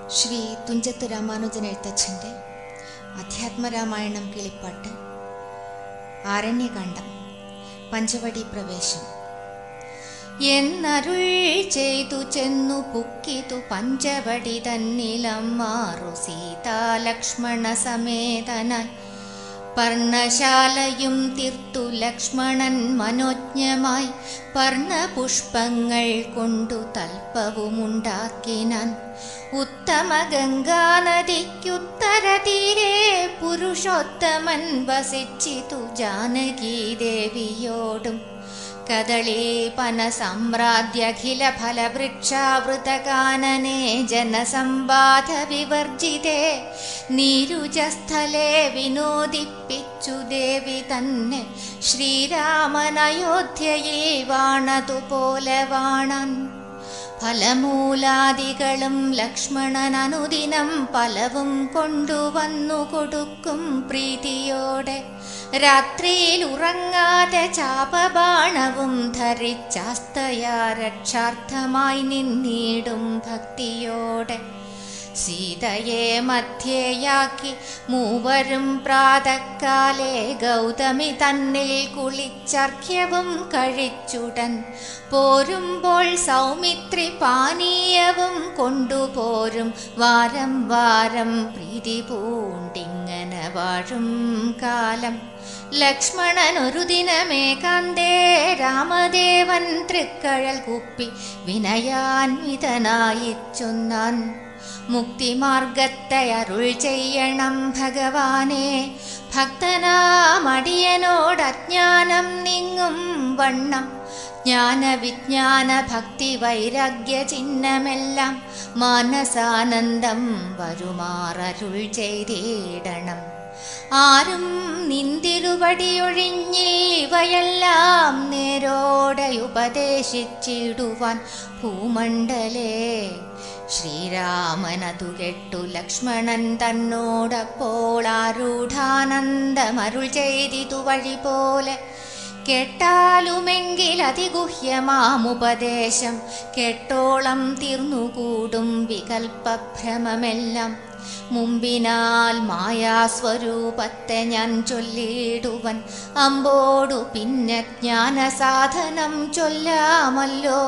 ശ്രീ തുഞ്ചത്ത് രാമാനുജൻ എഴുത്തച്ഛൻ്റെ അധ്യാത്മരാമായണം കിളിപ്പാട്ട് ആരണ്യകാന്ഡം പഞ്ചവടി പ്രവേശം എന്നരുൾ ചെയ്തു ചെന്നു പുക്കിതു പഞ്ചവടി തന്നിലമ്മാറു സീതാലക്ഷ്മണ സമേതനായി പർണശാലയും തീർത്തു ലക്ഷ്മണൻ മനോജ്ഞമായി പർണപുഷ്പങ്ങൾ കൊണ്ടു തൽപ്പവുമുണ്ടാക്കിനാൻ ഉത്തമ ഗംഗാനദിക്കുത്തര തീരെ പുരുഷോത്തമൻ വസിച്ചിതു ജാനകീ ദേവിയോടും കദളീപന സാമ്രാജ്യഖില ഫലവൃക്ഷാവൃതകാനനെ ജനസമ്പാദ വിവർജിതേ നീരുജസ്ഥലെ വിനോദിപ്പിച്ചു ദേവി തന്നെ ശ്രീരാമനയോധ്യയിൽ വാണതുപോലെ വാണാൻ ഫലമൂലാദികളും ലക്ഷ്മണൻ അനുദിനം പലവും കൊണ്ടുവന്നു കൊടുക്കും പ്രീതിയോടെ രാത്രിയിൽ ഉറങ്ങാതെ ചാപബാണവും ധരിച്ചാസ്തയാ രക്ഷാർത്ഥമായി നിന്നിടും ഭക്തിയോടെ സീതയെ മധ്യേയാക്കി മൂവരും പ്രാതക്കാലെ ഗൗതമി തന്നിൽ കുളിച്ചർഘ്യവും കഴിച്ചുടൻ പോരുമ്പോൾ സൗമിത്രി പാനീയവും കൊണ്ടുപോരും വാരം വാരം പ്രീതി പൂണ്ടിങ്ങനെ വാഴും കാലം ലക്ഷ്മണൻ ഒരു ദിനമേകാന്തേ രാമദേവൻ തൃക്കഴൽ കുപ്പി വിനയാൻവിതനായി ചൊന്നാൻ മുക്തിമാർഗത്തെ അരുൾ ചെയ്യണം ഭഗവാനെ ഭക്തനാമടിയനോട് അജ്ഞാനം നീങ്ങും വണ്ണം ജ്ഞാനവിജ്ഞാന ഭക്തി വൈരാഗ്യ ചിഹ്നമെല്ലാം മാനസാനന്ദം വരുമാറരുൾ ചെയ്തിടണം ആരും നിന്തിരുവടിയൊഴിഞ്ഞിൽ ഇവയെല്ലാം നേരോടെ ഉപദേശിച്ചിടുവാൻ ഭൂമണ്ഡലേ ശ്രീരാമനതു കെട്ടു ലക്ഷ്മണൻ തന്നോടപ്പോൾ ആരൂഢാനന്ദമരുൾ ചെയ്തിതു വഴി പോലെ കേട്ടാലുമെങ്കിൽ അതിഗുഹ്യമാമുപദേശം കേട്ടോളം തീർന്നുകൂടും വികൽപ്പഭ്രമമെല്ലാം മുമ്പിനാൽ മായാസ്വരൂപത്തെ ഞാൻ ചൊല്ലിടുവൻ അമ്പോടു പിന്നെ ജ്ഞാനസാധനം ചൊല്ലാമല്ലോ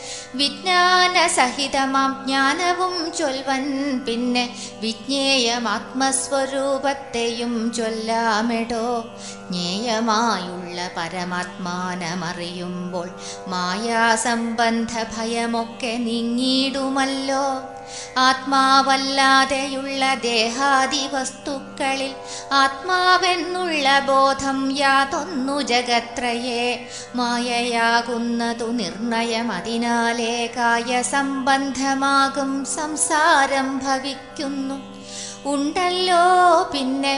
വിജ്ഞാനസഹിതമാം ജ്ഞാനവും ചൊൽവൻ പിന്നെ വിജ്ഞേയം ആത്മസ്വരൂപത്തെയും ചൊല്ലാമെടോ ജ്ഞേയമായുള്ള പരമാത്മാനമറിയുമ്പോൾ മായാസംബന്ധ ഭയമൊക്കെ നീങ്ങിയിടുമല്ലോ ആത്മാവല്ലാതെയുള്ള ദേഹാദി വസ്തുക്കളിൽ ആത്മാവെന്നുള്ള ബോധം യാതൊന്നു ജഗത്രയെ മായയാകുന്നതു നിർണയം അതിനാലേ കായ സംബന്ധമാകും സംസാരം ഭവിക്കുന്നു ഉണ്ടല്ലോ പിന്നെ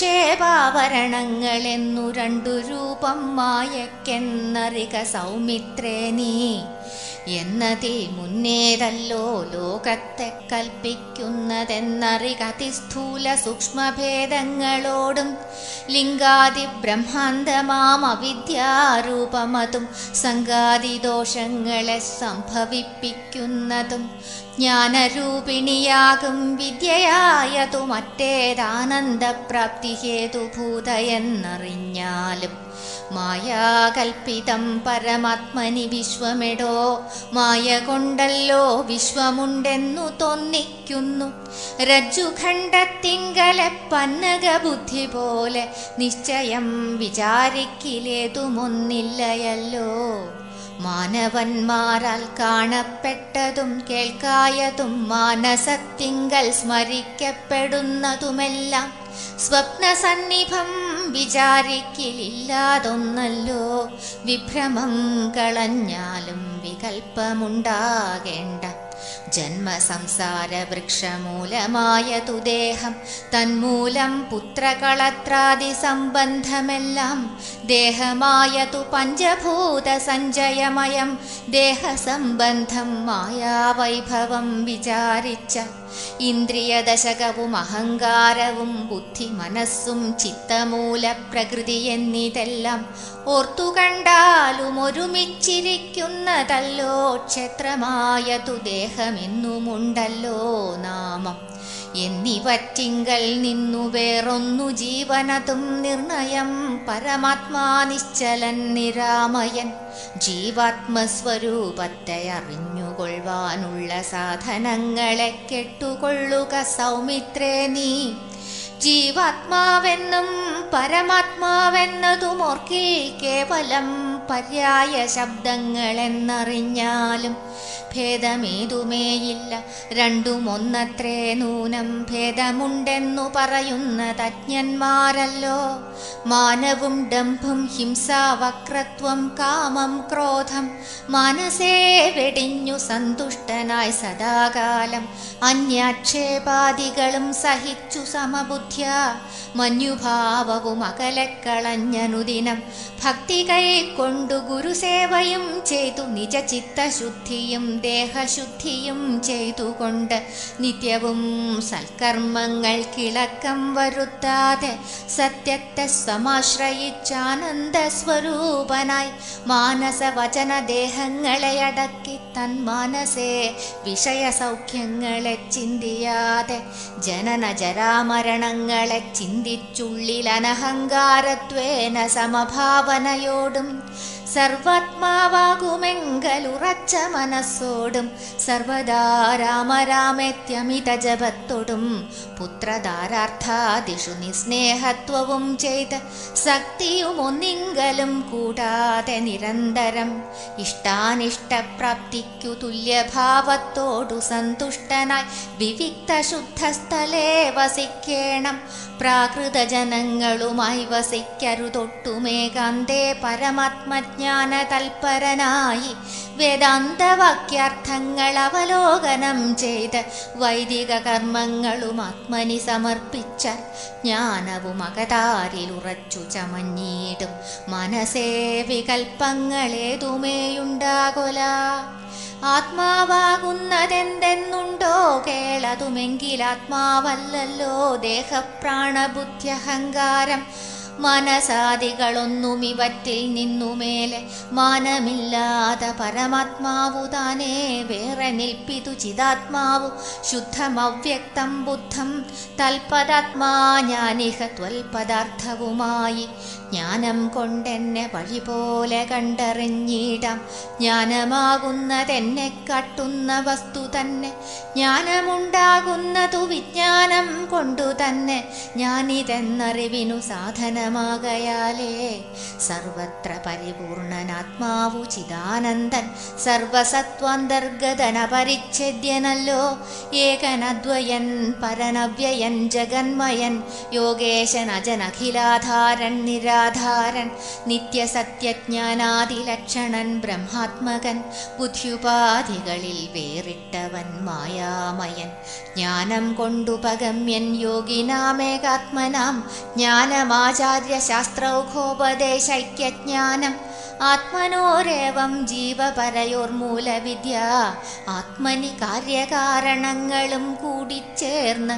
വിക്ഷേപാവരണങ്ങളെന്നു രണ്ടു രൂപം മായക്കെന്നറിക സൗമിത്രേ നീ എന്നതേ മുന്നേതല്ലോ ലോകത്തെ കൽപ്പിക്കുന്നതെന്നറിക അതിസ്ഥൂല സൂക്ഷ്മഭേദങ്ങളോടും ലിംഗാദി ബ്രഹ്മാന്തമാം അവിദ്യാരൂപമതും സംഗാദിദോഷങ്ങളെ സംഭവിപ്പിക്കുന്നതും ജ്ഞാനരൂപിണിയാകും വിദ്യയായതു മറ്റേതാനന്ദപ്രാപ്തി ഹേതുഭൂത എന്നറിഞ്ഞാലും മായാകൽപ്പിതം പരമാത്മനി വിശ്വമെടോ മായ കൊണ്ടല്ലോ വിശ്വമുണ്ടെന്നു തോന്നിക്കുന്നു രജ്ജുഖണ്ഡത്തിങ്കലെ പന്നക ബുദ്ധി പോലെ നിശ്ചയം വിചാരിക്കിലേതുമൊന്നില്ലയല്ലോ മാനവന്മാരാൽ കാണപ്പെട്ടതും കേൾക്കായതും മാനസത്തിങ്കൽ സ്മരിക്കപ്പെടുന്നതുമെല്ലാം സ്വപ്നസന്നിഭം വിചാരിക്കില്ലാതൊന്നല്ലോ വിഭ്രമം കളഞ്ഞാലും വികൽപ്പമുണ്ടാകേണ്ട ജന്മസംസാര വൃക്ഷമൂലമായതു ദേഹം തന്മൂലം പുത്രകളത്രാദി സംബന്ധമെല്ലാം ദേഹമായതു പഞ്ചഭൂത സഞ്ചയമയം ദേഹസംബന്ധം മായാവൈഭവം വിചാരിച്ച ഇന്ദ്രിയദശകവും അഹങ്കാരവും ബുദ്ധി മനസ്സും ചിത്തമൂല പ്രകൃതി എന്നിതെല്ലാം ഓർത്തുകണ്ടാലും ഒരുമിച്ചിരിക്കുന്നതല്ലോ ക്ഷേത്രമായതു ദേഹ ദേഹമെന്നുമുണ്ടല്ലോ നാമം എന്നിവറ്റിങ്കൽ നിന്നു വേറൊന്നു ജീവനതും നിർണയം പരമാത്മാ നിശ്ചലൻ നിരാമയൻ ജീവാത്മസ്വരൂപത്തെ അറിഞ്ഞുകൊള്ളുവാനുള്ള സാധനങ്ങളെ കെട്ടുകൊള്ളുക സൗമിത്രേ നീ ജീവാത്മാവെന്നും പരമാത്മാവെന്നതുമോർക്കിൽ കേവലം പര്യായ ശബ്ദങ്ങളെന്നറിഞ്ഞാലും ഭേദമേതുമേയില്ല രണ്ടും ഒന്നത്രേ നൂനം ഭേദമുണ്ടെന്നു പറയുന്ന തജ്ഞന്മാരല്ലോ മാനവും ഡംഭം ഹിംസ വക്രത്വം കാമം ക്രോധം മനസ്സേ വെടിഞ്ഞു സന്തുഷ്ടനായി സദാകാലം അന്യാക്ഷേപാദികളും സഹിച്ചു സമബുദ്ധ്യ മഞ്ഞുഭാവവും അകലക്കളഞ്ഞനുദിനം ഭക്തി കൈക്കൊണ്ടു ഗുരുസേവയും ചെയ്തു നിജ ചിത്തശുദ്ധിയും ദേഹശുദ്ധിയും ചെയ്തുകൊണ്ട് നിത്യവും സൽക്കർമ്മങ്ങൾ കിളക്കം വരുത്താതെ സത്യത്തെ സമാശ്രയിച്ചാനന്ദ സ്വരൂപനായി മാനസവചന ദേഹങ്ങളെ അടക്കി തൻ മനസ്സേ വിഷയസൗഖ്യങ്ങളെ ചിന്തിയാതെ ജനന ജരാമരണങ്ങളെ ചിന്തിച്ചുള്ളിൽ അനഹങ്കാരത്വേന സമഭാവനയോടും സർവാത്മാവാകുമെങ്കലുറച്ച മനസ്സോടും സർവദാ രാമരാമെത്യമിത ജപത്തോടും പുത്രധാരാർത്ഥാദിഷു നിസ്നേഹത്വവും ചെയ്ത് ശക്തിയും ഒന്നിങ്കലും കൂടാതെ നിരന്തരം ഇഷ്ടാനിഷ്ടപ്രാപ്തിക്കു തുല്യഭാവത്തോടു സന്തുഷ്ടനായി വിവിക്ത ശുദ്ധസ്ഥലേ വസിക്കേണം പ്രാകൃത ജനങ്ങളുമായി വസിക്കരുതൊട്ടുമേകാന്തേ പരമാത്മജ്ഞാന തൽപരനായി വേദാന്തവാക്യാർത്ഥങ്ങൾ അവലോകനം ചെയ്ത് വൈദിക കർമ്മങ്ങളും ആത്മനി സമർപ്പിച്ച ജ്ഞാനവും അകതാരിൽ ഉറച്ചു ചമഞ്ഞിടും മനസ്സേ വികൽപ്പങ്ങളേതുമേയുണ്ടാകൊല ആത്മാവാകുന്നതെന്തെന്നുണ്ടോ കേളതുമെങ്കിൽ ആത്മാവല്ലല്ലോ ദേഹപ്രാണബുദ്ധ്യഹങ്കാരം മനസാദികളൊന്നും ഇവറ്റിൽ നിന്നുമേലെ മാനമില്ലാതെ പരമാത്മാവു താനേ വേറെ നിൽപ്പിതു ചിതാത്മാവു ശുദ്ധമവ്യക്തം ബുദ്ധം തൽപദാത്മാ ഞാനിഹ ത്വൽപദാർത്ഥവുമായി ജ്ഞാനം കൊണ്ടെന്നെ വഴി പോലെ കണ്ടറിഞ്ഞിടാം ജ്ഞാനമാകുന്നതെന്നെ കാട്ടുന്ന വസ്തു തന്നെ ജ്ഞാനമുണ്ടാകുന്നതു വിജ്ഞാനം കൊണ്ടു തന്നെ ഞാനിതെന്നറിവിനു സാധനമാകയാലേ സർവത്ര പരിപൂർണനാത്മാവു ചിദാനന്ദൻ സർവസത്വാന്തർഗതന പരിച്ഛേദ്യനല്ലോ ഏകനദ്വയൻ പരനവ്യയൻ ജഗന്മയൻ യോഗേശൻ അജനഖിലാധാരൻ നിരാധാരൻ നിത്യസത്യജ്ഞാനാദിലക്ഷണൻ ബ്രഹ്മാത്മകൻ ബുദ്ധ്യുപാധികളിൽ വേറിട്ടവൻ മായാമയൻ ജ്ഞാനം കൊണ്ടു പഗമ്യൻ യോഗിനാമേകാത്മനാം ജ്ഞാനമാചാര്യ ശാസ്ത്രൗഘോപദേശൈക്യജ്ഞാനം ആത്മനോരേവം ജീവപരയോർമൂലവിദ്യ ആത്മനി കാര്യകാരണങ്ങളും കൂടിച്ചേർന്ന്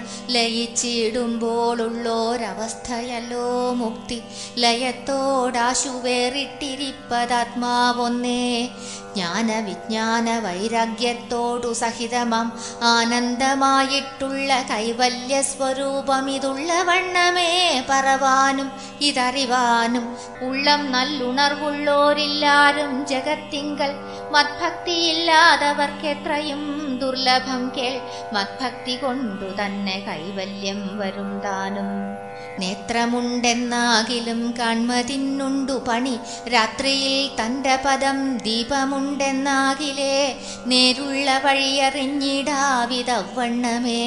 ലയിച്ചിടുമ്പോഴുള്ളോരവസ്ഥയല്ലോ മുക്തി ലയത്തോടാശു വേറിട്ടിരിപ്പതാത്മാവൊന്നേ ജ്ഞാനവിജ്ഞാന വൈരാഗ്യത്തോടു സഹിതമാം ആനന്ദമായിട്ടുള്ള കൈവല്യ സ്വരൂപമിതുള്ള വണ്ണമേ പറവാനും ഇതറിവാനും ഉള്ളം നല്ലുണർവുള്ളോരില്ലാരും ജഗത്തിങ്കൽ മത്ഭക്തിയില്ലാതവർക്കെത്രയും ദുർലഭം കേൾ മത്ഭക്തി കൊണ്ടു തന്നെ കൈവല്യം വരും താനും നേത്രമുണ്ടെന്നാകിലും കാൺമതിന്നുണ്ടു പണി രാത്രിയിൽ തൻ്റെ പദം ദീപമുണ്ടെന്നാകിലേ നേരുള്ള വഴിയറിഞ്ഞിടാവിതവണ്ണമേ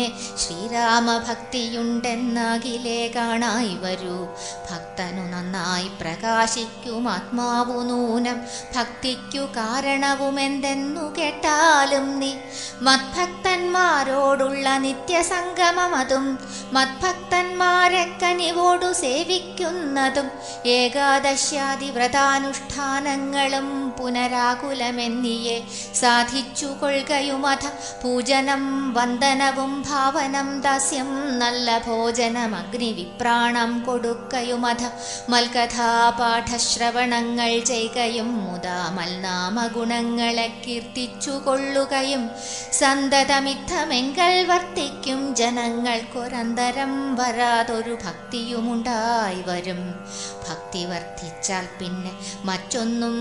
ശ്രീരാമഭക്തിയുണ്ടെന്നാകിലേ കാണായി വരൂ ഭക്തനു നന്നായി പ്രകാശിക്കും ആത്മാവു നൂനം ഭക്തിക്കു കാരണവുമെന്തെന്നു കേട്ടാലും നീ മത്ഭക്തന്മാരോടുള്ള നിത്യസംഗമമതും മത്ഭക്തന്മാരെ കനിവോടു സേവിക്കുന്നതും ഏകാദശ്യാദി വ്രതാനുഷ്ഠാനങ്ങളും പുനരാകുലമെന്നിയെ സാധിച്ചു കൊள்കയുമഥ പൂജനം വന്ദനവും ഭാവനം ദാസ്യം നല്ല ഭോജനം അഗ്നിവിപ്രാണം കൊടുക്കയുമഥ മൽകഥാപാഠശ്രവണങ്ങൾ ചെയ്യുകയും മുതാ മൽനാമഗുണങ്ങളെ കീർത്തിച്ചു കൊള്ളുകയും സന്തതമിത്തമെങ്കൽ വർത്തിക്കും ജനങ്ങൾക്കൊരന്തരം വരാതൊരു ഭക്തിയുമുണ്ടായി വരും ഭക്തി വർദ്ധിച്ചാൽ പിന്നെ മറ്റൊന്നും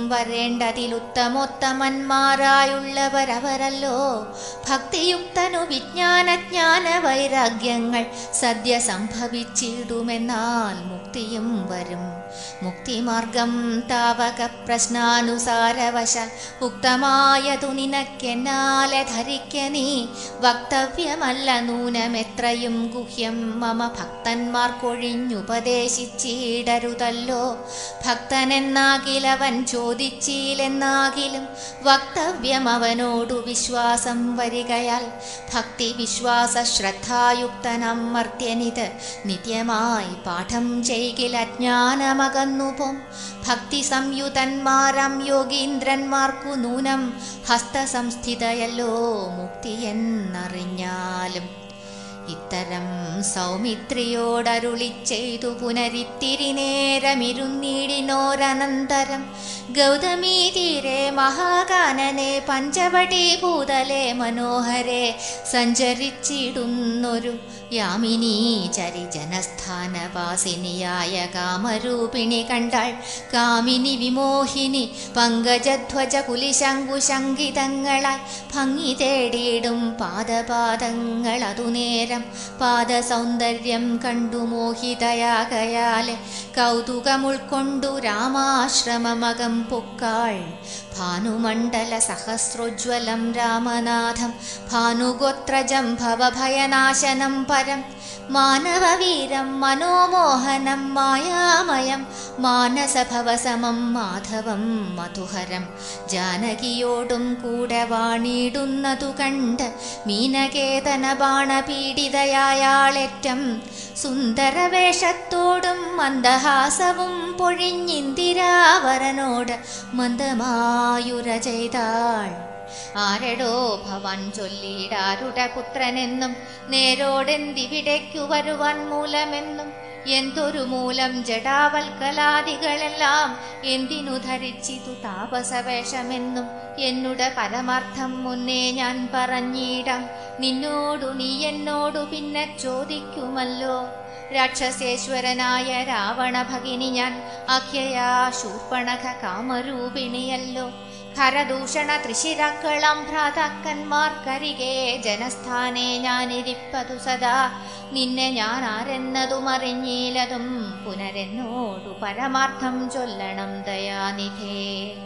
വരേണ്ടതിലുത്തമോത്തമന്മാരായുള്ളവരവരല്ലോ ഭക്തിയുക്തനു വിജ്ഞാനജ്ഞാന വൈരാഗ്യങ്ങൾ സദ്യ സംഭവിച്ചിടുമെന്നാൽ മുക്തിയും വരും മുക്തിമാർഗം താവക പ്രശ്നാനുസാരവശാൽ ഉക്തമായതു നിനക്കെന്നാലെ ധരിക്ക നീ വക്തവ്യമല്ല നൂനമെത്രയും ഗുഹ്യം മമ ഭക്തന്മാർക്കൊഴിഞ്ഞുപദേശിച്ചിടരുതല്ലോ ഭക്തനെന്നാകിലവൻ ചോദിച്ചില്ലെന്നാകിലും വക്തവ്യം അവനോടു വിശ്വാസം വരികയാൽ ഭക്തി വിശ്വാസ ശ്രദ്ധായുക്തനമർത്യനിത് നിത്യമായി പാഠം ചെയ്കിൽ അജ്ഞാനമകന്നു പോം ഭക്തി സംയുതന്മാരാം യോഗീന്ദ്രന്മാർക്കു നൂനം ഹസ്തസംസ്ഥിതയല്ലോ മുക്തി എന്നറിഞ്ഞാലും ഇത്തരം സൗമിത്രിയോടരുളി ചെയ്തു പുനരിത്തിരി നേരമിരുന്നീടിനോരനന്തരം ഗൗതമീ തീരെ മഹാകാനനെ പഞ്ചവടി ഭൂതലെ മനോഹരെ സഞ്ചരിച്ചിടുന്നൊരു യാമിനി ചരി ജനസ്ഥാനവാസിനിയായ കാമരൂപിണി കണ്ടാൾ കാമിനി വിമോഹിനി പങ്കജധ്വജ കുലിശങ്കുശങ്കിതങ്ങളായി ഭംഗി തേടിയിടും പാദപാദങ്ങൾ അതു നേരം പാദസൗന്ദര്യം കണ്ടു മോഹിതയാകയാലെ കൗതുകമുൾക്കൊണ്ടു രാമാശ്രമമകം പൊക്കാൾ ഭാനുമണ്ഡല സഹസ്രോജ്വലം രാമനാഥം ഭാനുഗോത്രജം ഭവഭയനാശനം പരം മാനവവീരം മനോമോഹനം മായാമയം മാനസഭവസമം മാധവം മധുഹരം ജാനകിയോടും കൂടെ വാണിടുന്നതു കണ്ട് മീനകേതന ബാണപീഡിതയായാളേറ്റം സുന്ദരവേഷത്തോടും മന്ദഹാസവും പൊഴിഞ്ഞിന്ദിരാവരനോട് മന്ദമായുര ചെയ്താൾ ആരടോ ഭവാൻ ചൊല്ലിയിടാരുടെ പുത്രനെന്നും നേരോടെന്തിവിടേക്കു വരുവാൻ മൂലമെന്നും എന്തൊരു മൂലം ജഡാവൽക്കലാദികളെല്ലാം എന്തിനു ധരിച്ചിതു താപസവേഷമെന്നും എന്നുടെ പരമാർത്ഥം മുന്നേ ഞാൻ പറഞ്ഞിടാം നിന്നോടു നീ എന്നോടു പിന്നെ ചോദിക്കുമല്ലോ രാക്ഷസേശ്വരനായ രാവണ ഭഗിനി ഞാൻ അഖ്യയാ ശൂർപ്പണഖ കാമരൂപിണിയല്ലോ ഖരദൂഷണ തൃശിരാക്കളം ഭ്രാതാക്കന്മാർക്കരികെ ജനസ്ഥാനെ ഞാനിരിപ്പതു സദാ നിന്നെ ഞാൻ ആരെന്നതും അറിഞ്ഞീലതും പുനരെന്നോടു പരമാർത്ഥം ചൊല്ലണം ദയാനിധേ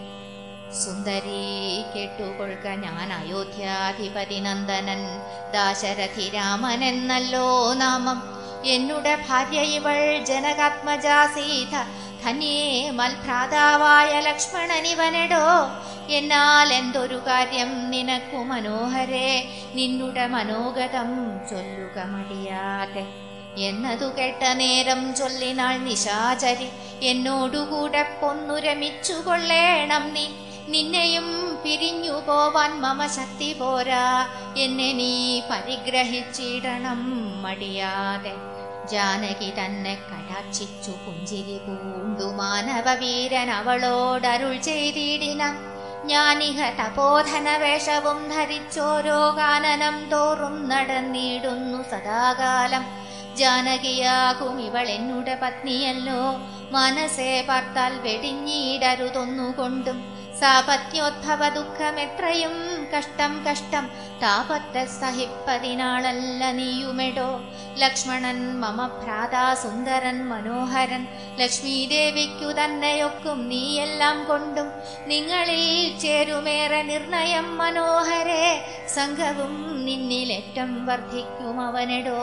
സുന്ദരി കേട്ടുകൊള്ളുക ഞാൻ അയോധ്യാധിപതി നന്ദനൻ ദാശരഥി രാമൻ എന്നല്ലോ നാമം എന്നുടെ ഭാര്യ ഇവൾ ജനകാത്മജാ സീത ധന്യേ മൽഭ്രാതാവായ ലക്ഷ്മണനിവനെടോ എന്നാൽ എന്തൊരു കാര്യം നിനക്കു മനോഹരേ നിന്നുടെ മനോഗതം ചൊല്ലുക മടിയാതെ എന്നതു കേട്ട നേരം ചൊല്ലിനാൾ നിശാചരി എന്നോടുകൂടെ പൊന്നുരമിച്ചു കൊള്ളേണം നീ നിന്നെയും പിരിഞ്ഞു പോവാൻ മമ ശക്തി പോരാ എന്നെ നീ പരിഗ്രഹിച്ചിടണം മടിയാതെ ജാനകി തന്നെ കടാക്ഷിച്ചു പുഞ്ചിരി പൂണ്ടു മാനവവീരൻ അവളോടരുൾ ചെയ്തിടിനാൻ ഞാനിഹ തപോധന വേഷവും ധരിച്ചോരോ കാനനം തോറും നടന്നിടുന്നു സദാകാലം ജാനകിയാകും ഇവൾ എന്നുടെ പത്നിയല്ലോ മനസ്സേ പാർത്താൽ വെടിഞ്ഞിടരുതൊന്നുകൊണ്ടും സാപത്യോദ്ഭവ ദുഃഖമെത്രയും കഷ്ടം കഷ്ടം താപത്തെ സഹിപ്പതിനാളല്ല നീയുമെടോ ലക്ഷ്മണൻ മമ ഭ്രാതാ സുന്ദരൻ മനോഹരൻ ലക്ഷ്മീദേവിക്കു തന്നെയൊക്കും നീയെല്ലാം കൊണ്ടും നിങ്ങളിൽ ചേരുമേറെ നിർണയം മനോഹരേ സംഘവും നിന്നിലേറ്റം വർദ്ധിക്കും അവനെടോ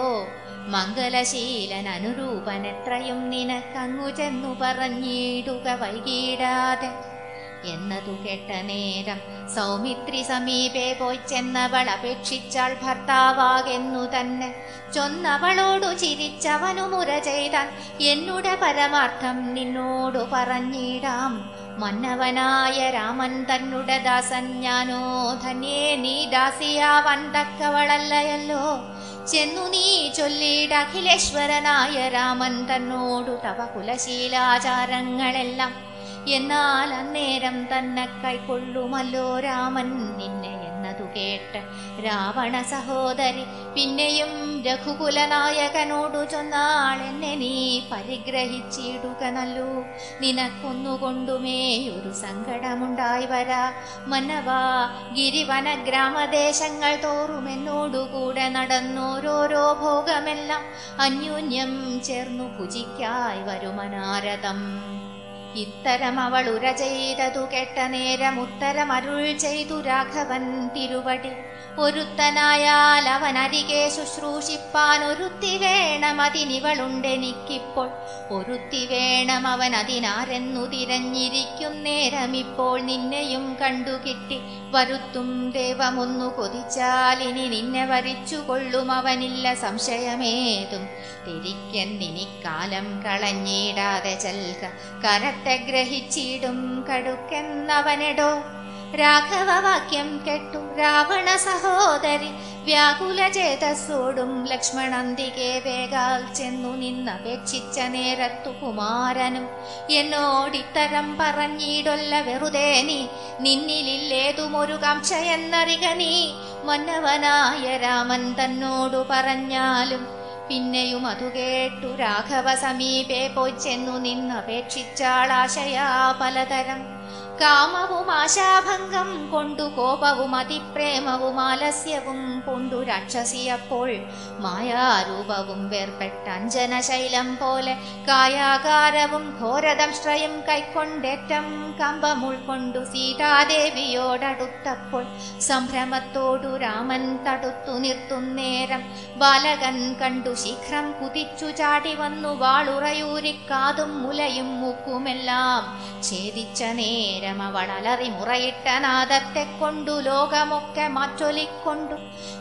മംഗലശീലൻ അനുരൂപൻ എത്രയും നിനക്കങ്ങു ചെന്നു പറഞ്ഞിടുക വൈകിടാതെ എന്നതു കേട്ട നേരം സൗമിത്രി സമീപേ പോയി ചെന്നവൾ അപേക്ഷിച്ചാൾ ഭർത്താവാകെന്നു തന്നെ ചൊന്നവളോടു ചിരിച്ചവനു മുര ചെയ്താൽ എന്നുടെ പരമാർത്ഥം നിന്നോടു പറഞ്ഞിടാം മന്നവനായ രാമൻ തന്നുടെ ദാസൻ ഞാനോ ധന്യേ നീ ദാസിയാവൻ തക്കവളല്ലയല്ലോ ചെന്നു നീ ചൊല്ലിട അഖിലേശ്വരനായ രാമൻ തന്നോടു തവ കുലശീലാചാരങ്ങളെല്ലാം എന്നാൽ അന്നേരം തന്നെ കൈക്കൊള്ളുമല്ലോ രാമൻ നിന്നെ എന്നതു കേട്ട് രാവണ സഹോദരി പിന്നെയും രഘുകുലനായകനോടു ചൊന്നാൾ എന്നെ നീ പരിഗ്രഹിച്ചിടുക നല്ലു നിനക്കൊന്നുകൊണ്ടുമേ ഒരു സങ്കടമുണ്ടായി വരാ മന്നവാ ഗിരിവന ഗ്രാമദേശങ്ങൾ തോറും എന്നോടുകൂടെ നടന്നോരോരോ ഭോഗമെല്ലാം അന്യോന്യം ചേർന്നു ഭുജിക്കായി വരുമനാരതം ഇത്തരം അവൾ ഉര ചെയ്തതു കേട്ട നേരം ഉത്തരമരുൾ ചെയ്തു രാഘവൻ തിരുവടി ഒരുത്തനായാൽ അവൻ അരികെ ശുശ്രൂഷിപ്പാൻ ഒരുത്തി വേണം അതിനിവളുണ്ടെനിക്കിപ്പോൾ ഒരുത്തി വേണം അവൻ അതിനാരെന്നു തിരഞ്ഞിരിക്കും നേരം ഇപ്പോൾ നിന്നെയും കണ്ടു കിട്ടി വരുത്തും ദേവമൊന്നു കൊതിച്ചാൽ ഇനി നിന്നെ വരിച്ചു കൊള്ളും അവനില്ല സംശയമേതും തിരിക്കെന്നിനിക്കാലം കളഞ്ഞിടാതെ ചെൽക കരത്തെ ഗ്രഹിച്ചിടും കടുക്കെന്നവനെടോ രാഘവവാക്യം കേട്ടു രാവണ സഹോദരി വ്യാകുല ചേതസ്സോടും ലക്ഷ്മണന്തികെ വേഗാൽ ചെന്നു നിന്നപേക്ഷിച്ച നേരത്തു കുമാരനും എന്നോടിത്തരം പറഞ്ഞിടൊല്ല വെറുതെ നീ നിന്നിലില്ലേതുമൊരു കാംക്ഷയെന്നറിക നീ മന്നവനായ രാമൻ തന്നോടു പറഞ്ഞാലും പിന്നെയും അതു കേട്ടു രാഘവ സമീപേ പോയി ചെന്നു നിന്നപേക്ഷിച്ചാളാശയാ പലതരം കാമവും ആശാഭംഗം കൊണ്ടു കോപവും അതിപ്രേമവും ആലസ്യവും കൊണ്ടു രാക്ഷസിയപ്പോൾ മായാരൂപവും വേർപെട്ട അഞ്ജനശൈലം പോലെ കായാകാരവും ഘോരദംശ്രയും കൈക്കൊണ്ടേറ്റം കമ്പം ഉൾക്കൊണ്ടു സീതാദേവിയോടടുത്തപ്പോൾ സംഭ്രമത്തോടു രാമൻ തടുത്തു നിർത്തുന്നേരം ബാലകൻ കണ്ടു ശീഘ്രം കുതിച്ചു ചാടി വന്നു വാളുറയൂരിക്കാതും മുലയും മൂക്കുമെല്ലാം ഛേദിച്ച നേരം അവൾ അലറി മുറയിട്ട നാദത്തെ കൊണ്ടു ലോകമൊക്കെ മാറ്റൊലിക്കൊണ്ടു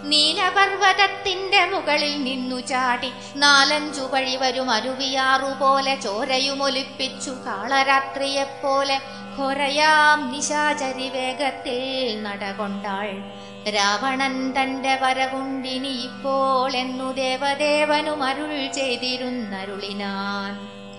നീലപർവതത്തിന്റെ മുകളിൽ നിന്നു ചാടി നാലഞ്ചു വഴി വരും അരുവിയാറുപോലെ ചോരയുമൊലിപ്പിച്ചു കാളരാത്രിയെപ്പോലെ ഘോരയാം നിശാചരി വേഗത്തിൽ നടകൊണ്ടാൾ രാവണൻ തന്റെ വരകുണ്ടിനി ഇപ്പോൾ എന്നു ദേവദേവനും അരുൾ ചെയ്തിരുന്നരുളിനാൻ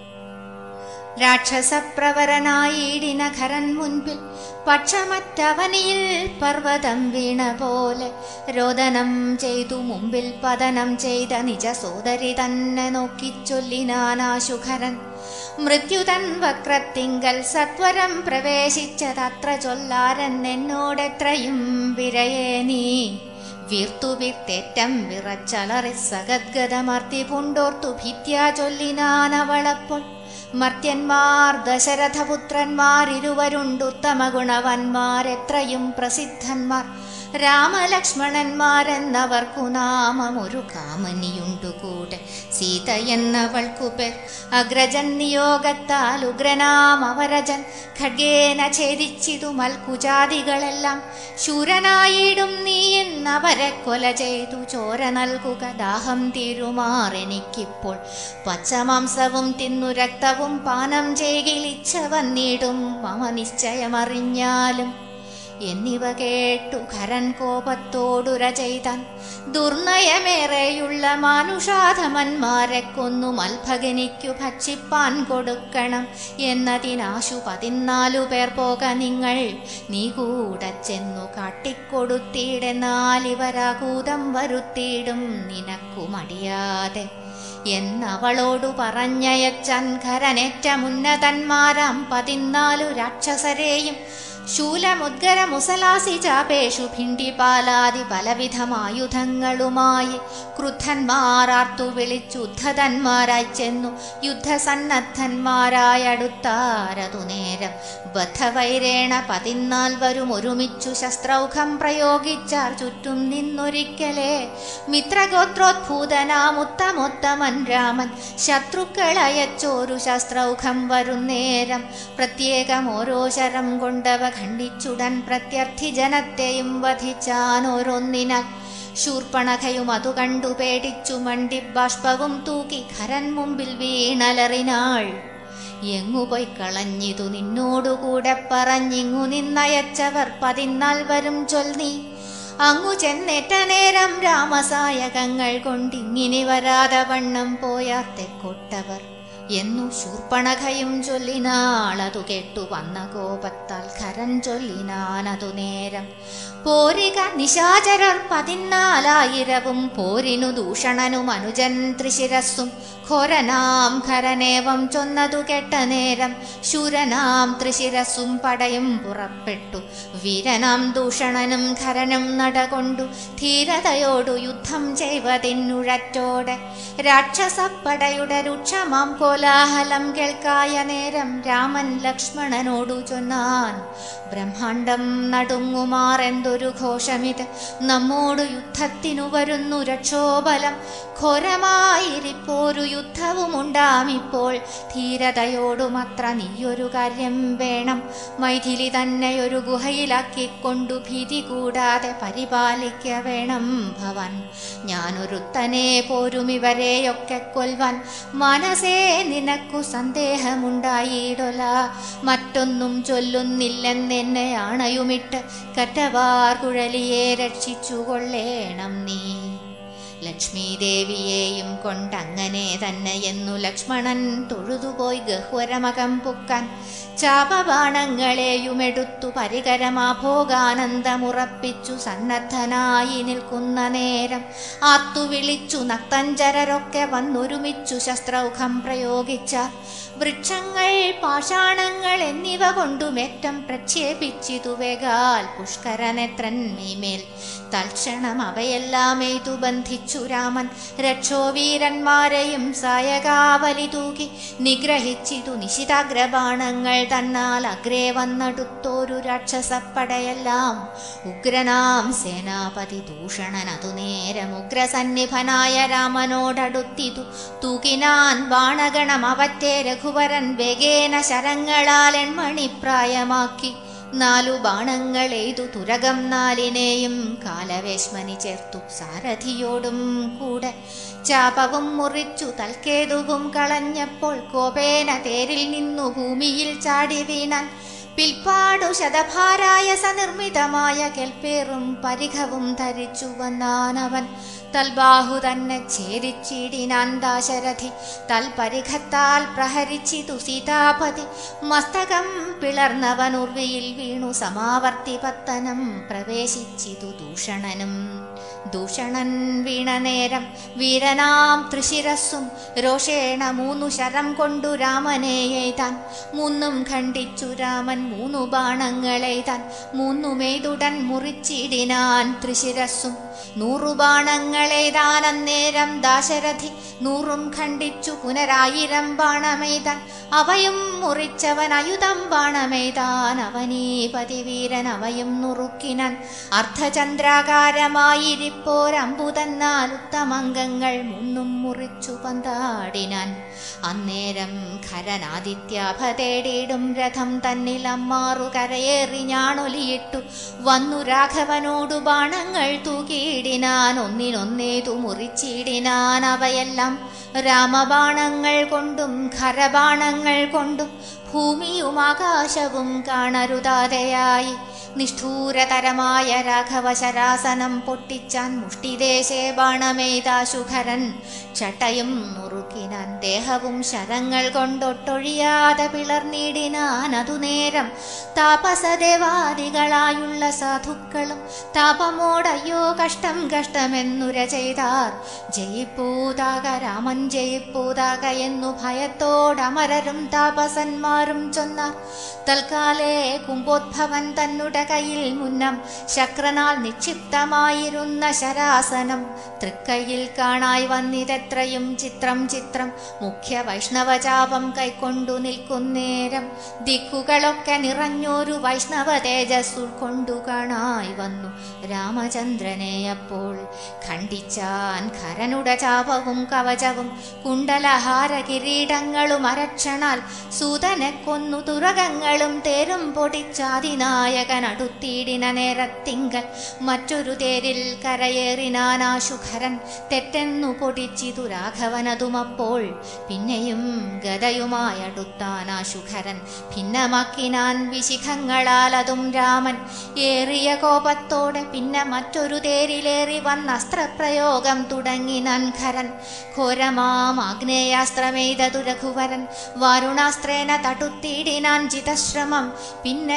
രാക്ഷസപ്രവരനായിടിന ഖരൻ മുൻപിൽ പക്ഷമറ്റവനിയിൽ പർവ്വതം വീണ പോലെ രോദനം ചെയ്തു മുമ്പിൽ പതനം ചെയ്ത നിജ സോദരി തന്നെ നോക്കിച്ചൊല്ലിനാനാശുഖരൻ മൃത്യുതൻ വക്രത്തിങ്കൽ സത്വരം പ്രവേശിച്ചതത്ര ചൊല്ലാരൻ എന്നോടെത്രയും വിരയേ നീ വീർത്തുവിത്തേറ്റം വിറച്ചലറി സഗദ്ഗതമർത്തി പുണ്ടോർത്തു ഭിത്യാ ചൊല്ലിനാനവളപ്പോൾ മർത്യന്മാർ ദശരഥപുത്രന്മാരിരുവരുണ്ടുത്തമ ഗുണവന്മാരെത്രയും പ്രസിദ്ധന്മാർ രാമലക്ഷ്മണന്മാരെന്നവർക്കു നാമം ഒരു കാമനിയുണ്ടുകൂടെ സീത എന്നവൾക്കു പേർ അഗ്രജൻ നിയോഗത്താൽ ഉഗ്രനാം അവരജൻ ഖഡ്ഗേന ഛേദിച്ചിതു മൽക്കുജാതികളെല്ലാം ശൂരനായിടും നീ എന്നവരെ കൊല ചെയ്തു ചോര നൽകുക ദാഹം തീരുമാറെനിക്കിപ്പോൾ പച്ചമാംസവും തിന്നു രക്തവും പാനം ചെയ്കിലിച്ച വന്നിടും മമ നിശ്ചയമറിഞ്ഞാലും എന്നിവ കേട്ടു ഖരൻ കോപത്തോടുര ചെയ്താൻ ദുർനയമേറെയുള്ള മാനുഷാധമന്മാരെ കൊന്നു മൽഭഗനിക്കു ഭക്ഷിപ്പാൻ കൊടുക്കണം എന്നതിനാശു പതിനാലു പേർ പോക നിങ്ങൾ നീ കൂടെ ചെന്നു കാട്ടിക്കൊടുത്തിടെന്നാലിവരാകൂതം വരുത്തിയിടും നിനക്കു മടിയാതെ എന്നവളോടു പറഞ്ഞയച്ചാൻ ഖരനേറ്റമുന്നതന്മാരാം പതിനാലു രാക്ഷസരെയും ശൂലമുദ്ഗര മുസലാസി ചാപേഷു ഭിണ്ടിപാലാദി പലവിധമായുധങ്ങളുമായി ക്രുദ്ധന്മാരാർത്തു വിളിച്ചുദ്ധതന്മാരായി ചെന്നു യുദ്ധസന്നദ്ധന്മാരായി അടുത്താരതു നേരം ബദ്ധവൈരേണ പതിനാൽവരും ഒരുമിച്ചു ശസ്ത്രൗഘം പ്രയോഗിച്ചാർ ചുറ്റും നിന്നൊരിക്കലേ മിത്രഗോത്രോദ്ഭൂതനാമുത്തമോത്തമൻ രാമൻ ശത്രുക്കളയച്ചോരു ശസ്ത്രൗഘം വരുന്നേരം പ്രത്യേകം ഓരോ ശരം കൊണ്ടവ ഖണ്ഡിച്ചുടൻ പ്രത്യർത്ഥി ജനത്തെയും വധിച്ചാൻ ഓരോന്നിനാൽ ശൂർപ്പണഖയും അതു കണ്ടു പേടിച്ചു മണ്ടി ബാഷ്പവും തൂക്കി ഖരൻ മുമ്പിൽ വീണലറിനാൾ എങ്ങു പോയി കളഞ്ഞിതു നിന്നോടുകൂടെ പറഞ്ഞിങ്ങു നിന്നയച്ചവർ പതിനാൽവരും ചൊൽനീ അങ്ങു ചെന്നേറ്റ നേരം രാമസായകങ്ങൾ കൊണ്ടിങ്ങിനി വരാതെ വണ്ണം പോയാർ തെക്കൊട്ടവർ എന്നു ശൂർപ്പണഖയും ചൊല്ലിനാളതു കേട്ടു വന്ന കോപത്താൽ ഖരൻ ചൊല്ലിനാനതു നേരം പോരിക നിശാചരർ പതിനാലായിരവും പോരിനു ദൂഷണനും അനുജൻ ത്രിശിരസ്സും ഘോരനാം ഖരനേവം ചൊന്നതു കേട്ട നേരം ശൂരനാം ത്രിശിരസ്സും പടയും പുറപ്പെട്ടു വീരനാം ദൂഷണനും ഖരനും നടകൊണ്ടു ധീരതയോടു യുദ്ധം ചെയ്വതിന്നുഴറ്റോടെ രാക്ഷസപ്പടയുടെ രുക്ഷമാം കോലാഹലം കേൾക്കായ നേരം രാമൻ ലക്ഷ്മണനോടു ചൊന്നാൻ ബ്രഹ്മാണ്ടം നടുങ്ങുമാറെന്തൊരു ഘോഷമിത് നമ്മോടു യുദ്ധത്തിനു വരുന്നു രക്ഷോബലം ഘോരമായിരിപ്പോരു യുദ്ധവുമുണ്ടാമിപ്പോൾ ധീരതയോടുമത്ര നീയൊരു കാര്യം വേണം മൈഥിലി തന്നെ ഒരു ഗുഹയിലാക്കിക്കൊണ്ടു ഭീതി കൂടാതെ പരിപാലിക്ക വേണം ഭവൻ ഞാനൊരുത്തനെ പോരും ഇവരെയൊക്കെ കൊൽവാൻ മനസ്സേ നിനക്കു സന്ദേഹമുണ്ടായിടൊല മറ്റൊന്നും ചൊല്ലുന്നില്ലെന്നെന്നെ ആണയുമിട്ട് കറ്റവാർ കുഴലിയെ രക്ഷിച്ചു കൊള്ളേണം നീ ലക്ഷ്മി ദേവിയെയും കൊണ്ടങ്ങനെ തന്നെ എന്നു ലക്ഷ്മണൻ തൊഴുതുപോയി ഗഹ്വരമകം പൊക്കാൻ ചാപബാണങ്ങളെയും എടുത്തു പരികരമാഭോഗാനന്ദമുറപ്പിച്ചു സന്നദ്ധനായി നിൽക്കുന്ന നേരം ആത്തു വിളിച്ചു നക്തഞ്ചരരൊക്കെ വന്നൊരുമിച്ചു ശസ്ത്രൗഖം പ്രയോഗിച്ച വൃക്ഷങ്ങൾ പാഷാണങ്ങൾ എന്നിവ കൊണ്ടുമേറ്റം പ്രക്ഷേപിച്ചിതു വേഗാൽ പുഷ്കരനെത്രൻ മീമേൽ തൽക്ഷണം അവയെല്ലാം എയ്തു ബന്ധിച്ചു രാമൻ രക്ഷോവീരന്മാരെയും സായകാവലി തൂകി നിഗ്രഹിച്ചിതു നിശിതാഗ്രബാണങ്ങൾ തന്നാൽ അഗ്രേ വന്നടുത്തോരു രാക്ഷസപ്പടയെല്ലാം ഉഗ്രനാം സേനാപതി ദൂഷണൻ അതു നേരം ഉഗ്രസന്നിഭനായ രാമനോടടുത്തിതു തൂകിനാൻ ബാണഗണം അവറ്റേ രഘുവരൻ വേഗേന ശരങ്ങളാൽ എൺമണിപ്രായമാക്കി നാലു ബാണങ്ങളെയ്തു തുരകം നാലിനെയും കാലവേശ്മനി ചേർത്തു സാരഥിയോടും കൂടെ ചാപവും മുറിച്ചു തൽക്കേതുവും കളഞ്ഞപ്പോൾ കോപേന തേരിൽ നിന്നു ഭൂമിയിൽ ചാടി വീണാൻ പിൽപ്പാടു ശതഭാരായ സനിർമ്മിതമായ കെൽപ്പേറും പരിഘവും ധരിച്ചു വന്നാനവൻ തൽബാഹു തന്നെ ഛേദിച്ചിടിനാൻ ദാശരഥി തൽപരിഘത്താൽ പ്രഹരിച്ചിതു സീതാപതി മസ്തകം പിളർന്നവൻ ഉർവിയിൽ വീണു സമാവർത്തി പത്തനം പ്രവേശിച്ചിതു ദൂഷണനും ദൂഷണൻ വീണ നേരം വീരനാം തൃശിരസ്സും രോഷേണ മൂന്നു ശരം കൊണ്ടു രാമനെ എയ്താൻ മൂന്നും ഖണ്ഡിച്ചു രാമൻ മൂന്നു ബാണങ്ങളെയ്താൻ മൂന്നുമെയ്തുടൻ മുറിച്ചിടിനാൻ തൃശിരസ്സും നൂറു ബാണങ്ങളെയ്താൻ അന്നേരം ദാശരഥി നൂറും ഖണ്ഡിച്ചു പുനരായിരം ബാണമെയ്താൻ അവയും മുറിച്ചവൻ അയുധം ബാണമെയ്താൻ അവനീ പതിവീരൻ അവയും നുറുക്കിനാൻ അർദ്ധചന്ദ്രാകാരമായിരിപ്പോരമ്പുതന്നാൽ ഉത്തമംഗങ്ങൾ മുന്നും മുറിച്ചു പന്താടിനാൻ അന്നേരം ഖരനാദിത്യാഭ തേടിയിടും രഥം തന്നിൽ അമ്മാറു കരയേറി ഞാണൊലിയിട്ടു വന്നു രാഘവനോടു ബാണങ്ങൾ തൂക്കിയിടിനാൻ ഒന്നിനൊന്നേതു മുറിച്ചിടിനാൻ അവയെല്ലാം രാമബാണങ്ങൾ കൊണ്ടും ഖരബാണങ്ങൾ കൊണ്ടും ഭൂമിയും ആകാശവും കാണരുതാതെയായി നിഷ്ഠൂരതരമായ രാഘവശരാസനം പൊട്ടിച്ചാൻ മുഷ്ടിദേശേ ബാണമെയ്താശുഖരൻ ചട്ടയും നുറുക്കിനാൻ ദേഹവും ശരങ്ങൾ കൊണ്ടൊട്ടൊഴിയാതെ പിളർന്നിടിനാൻ അതു നേരം താപസദേവാദികളായുള്ള സാധുക്കളും താപമോടയ്യോ കഷ്ടം കഷ്ടമെന്നുര ചെയ്താർ ജയിപ്പൂതാക രാമൻ ജയിപ്പൂതാക എന്നു ഭയത്തോടമരരും താപസന്മാരും ചൊന്നാർ തൽക്കാലേ കുംഭോദ്ഭവൻ തന്നുടെ കയ്യിൽ മുന്നം ശക്രനാൽ നിക്ഷിപ്തമായിരുന്ന ശരാസനം തൃക്കൈയിൽ കാണായി വന്നിതെത്രയും ചിത്രം ചിത്രം മുഖ്യ വൈഷ്ണവചാപം കൈക്കൊണ്ടു നിൽക്കുന്നേരം ദിക്കുകളൊക്കെ നിറഞ്ഞൊരു വൈഷ്ണവ തേജസ് ഉൾക്കൊണ്ടു കാണായി വന്നു രാമചന്ദ്രനെ അപ്പോൾ ഖണ്ഡിച്ചാൻ ഖരനുടെ ചാപവും കവചവും കുണ്ടലഹാര കിരീടങ്ങളും അരക്ഷണാൽ സൂതനെ കൊന്നു തുറകങ്ങളും തേരും പൊടിച്ചാതിനായകൻ അടുത്തിടിന നേരത്തിങ്കൽ മറ്റൊരു തേരിൽ കരയേറിനാനാശുഖരൻ തെറ്റെന്നു പൊടിച്ചിതു രാഘവനതുമപ്പോൾ പിന്നെയും ഗതയുമായടുത്താനാശുഖരൻ ഭിന്നമാക്കിനാൻ വിശിഖങ്ങളാൽ അതും രാമൻ ഏറിയ കോപത്തോടെ പിന്നെ മറ്റൊരു തേരിലേറി വന്ന അസ്ത്രപ്രയോഗം തുടങ്ങി നൻഖരൻ ഘോരമാം ആഗ്നേയാസ്ത്രമെയ്തതു രഘുവരൻ വാരുണാസ്ത്രേന തടുത്തിടിനാൻ ജിതശ്രമം പിന്നെ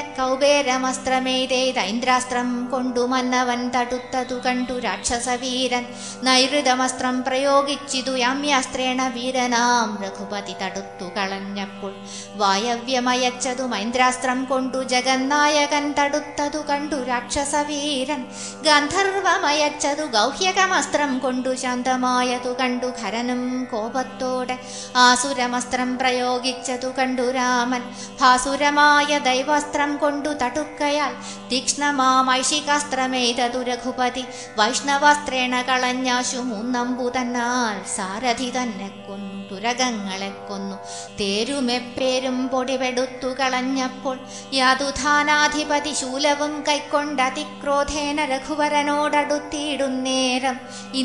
കൗബേരമസ്ത്രമെയ്തൈന്ദ്രാസ്ത്രം കൊണ്ടു മന്നവൻ തടുത്തതു കണ്ടു രാക്ഷസവീരൻ നൈഋതമസ്ത്രം പ്രയോഗിച്ചിതു യാമ്യാസ്ത്രേണ വീരനാം രഘുപതി തടുത്തു കളഞ്ഞപ്പോൾ വായവ്യമയച്ചതു മൈന്ദ്രാസ്ത്രം കൊണ്ടു ജഗന്നായകൻ തടുത്തതു കണ്ടു രാക്ഷസവീരൻ ഗാന്ധർവമയച്ചതു ഗൗഹ്യകമസ്ത്രം കൊണ്ടു ശാന്തമായതു കണ്ടു ഖരനും കോപത്തോടെ ആസുരമസ്ത്രം പ്രയോഗിച്ചതു കണ്ടു രാമൻ ഭാസുരമായ ദൈവാസ്ത്രം കൊണ്ടു തടുക്കയാൽ തീക്ഷ്ണമാമൈഷികാസ്ത്രമേതതു രഘുപതി വൈഷ്ണവാസ്ത്രേണ കളഞ്ഞാശു മൂന്നമ്പു തന്നാൽ സാരഥി തന്നെ കൊന്നു തുരകങ്ങളെ കൊന്നു തേരുമെപ്പേരും പൊടിപെടുത്തു കളഞ്ഞപ്പോൾ യാതുധാനാധിപതി ശൂലവും കൈക്കൊണ്ടതിക്രോധേന രഘുവരനോടടുത്തിയിടുന്നേരം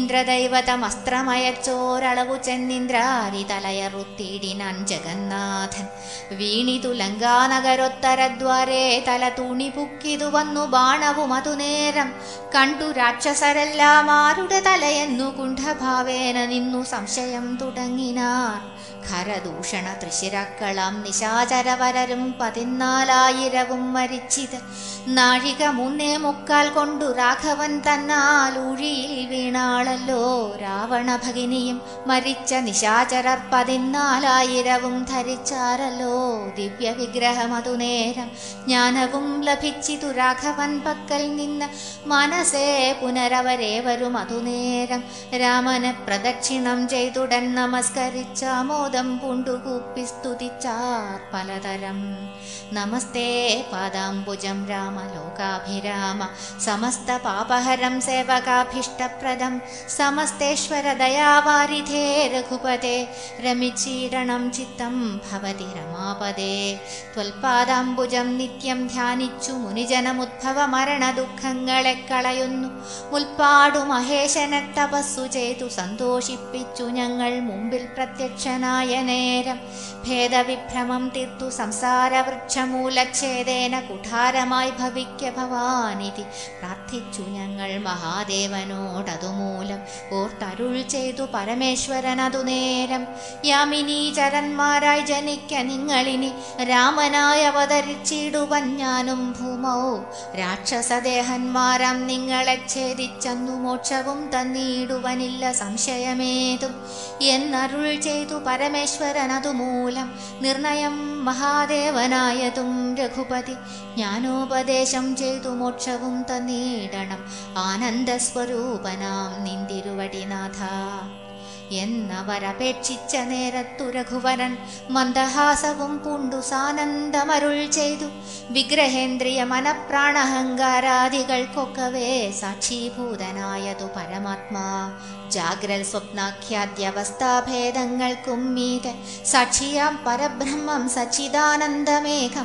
ഇന്ദ്രദൈവതമസ്ത്രമയച്ചോരളവു ചെന്നിന്ദ്രാരി തലയറുത്തിയിടിനാൻ ജഗന്നാഥൻ വീണിതു ലങ്കാനഗരൊത്തരദ്വാരേ തല തുണി പുക്കിതു വന്നു ബാണവും അതു നേരം കണ്ടു രാക്ഷസരെല്ലാം ആരുടെ തലയെന്നു കുണ്ഠഭാവേന നിന്നു സംശയം തുടങ്ങിനാർ ഖരദൂഷണ തൃശിരക്കളാം നിശാചരവരരും പതിനാലായിരവും മരിച്ചിത് നാഴിക മുന്നേ മുക്കാൽ കൊണ്ടു രാഘവൻ തന്നാൽ ഊഴിയിൽ വീണാളല്ലോ രാവണ ഭഗിനിയും മരിച്ച നിശാചരർ പതിനാലായിരവും ധരിച്ചാരല്ലോ ദിവ്യ വിഗ്രഹം അതു നേരം ജ്ഞാനവും ലഭിച്ചിതു രാഘവൻ പക്കൽ നിന്ന് മനസ്സേ പുനരവരേവരും അതു നേരം രാമനെ പ്രദക്ഷിണം ചെയ്തുടൻ നമസ്കരിച്ച മോദം പൂണ്ടുകൂപ്പി സ്തുതിച്ചാർ പലതരം നമസ്തേ പാദാംബുജം രാമ ലോകാഭിരാമ സമസ്ത പാപഹരം സേവകാഭീഷ്ടപ്രദം സമസ്തേശ്വര ദയാവാരിധേ രഘുപതേ രമിച്ചീടണം ചിത്തം ഭവതി രമാപദേ ത്വൽപാദാംബുജം നിത്യം ധ്യാനിച്ചു മുനിജനമുദ്ഭവ മരണ ദുഃഖങ്ങളെ കളയുന്നു മുൽപ്പാടു മഹേശനെ തപസ്സു ചെയ്തു സന്തോഷിപ്പിച്ചു ഞങ്ങൾ മുമ്പിൽ പ്രത്യക്ഷനായ നേരം ഭേദവിഭ്രമം തീർത്തു സംസാരവൃക്ഷമൂലച്ഛേദേന കുഠാരമായി ഭവിക്ക ഭവാനിധി പ്രാർത്ഥിച്ചു ഞങ്ങൾ മഹാദേവനോടതുമൂലം ഓർത്തരുൾ ചെയ്തു പരമേശ്വരൻ അതു നേരം യാമിനി ചരന്മാരായി ജനിക്ക നിങ്ങളിനി രാമനായി അവതരിച്ചിടുവൻ ഞാനും ഭൂമൗ രാക്ഷസദേഹന്മാരാം നിങ്ങളെ ഛേദിച്ചന്നു മോക്ഷവും തന്നിടുവനില്ല സംശയമേതും എന്നരുൾ ചെയ്തു പരമേശ്വരൻ അതുമൂലം നിർണയം മഹാദേവനായതും രഘുപതി ജ്ഞാനോപദേശം ചെയ്തു മോക്ഷവും തന്നിടണം ആനന്ദസ്വരൂപനാം നിന്തിരുവടിനാഥ എന്നവരപേക്ഷിച്ച നേരത്തു രഘുവരൻ മന്ദഹാസവും പൂണ്ടു സാനന്ദമരുൾ ചെയ്തു വിഗ്രഹേന്ദ്രിയ മനപ്രാണഹങ്കാരാദികൾക്കൊക്കവേ സാക്ഷീഭൂതനായതു പരമാത്മാ ജാഗ്രൽ സ്വപ്നാഖ്യാദ്യവസ്ഥാഭേദങ്ങൾക്കും മീതെ സാക്ഷിയാം പരബ്രഹ്മം സച്ചിദാനന്ദമേഘം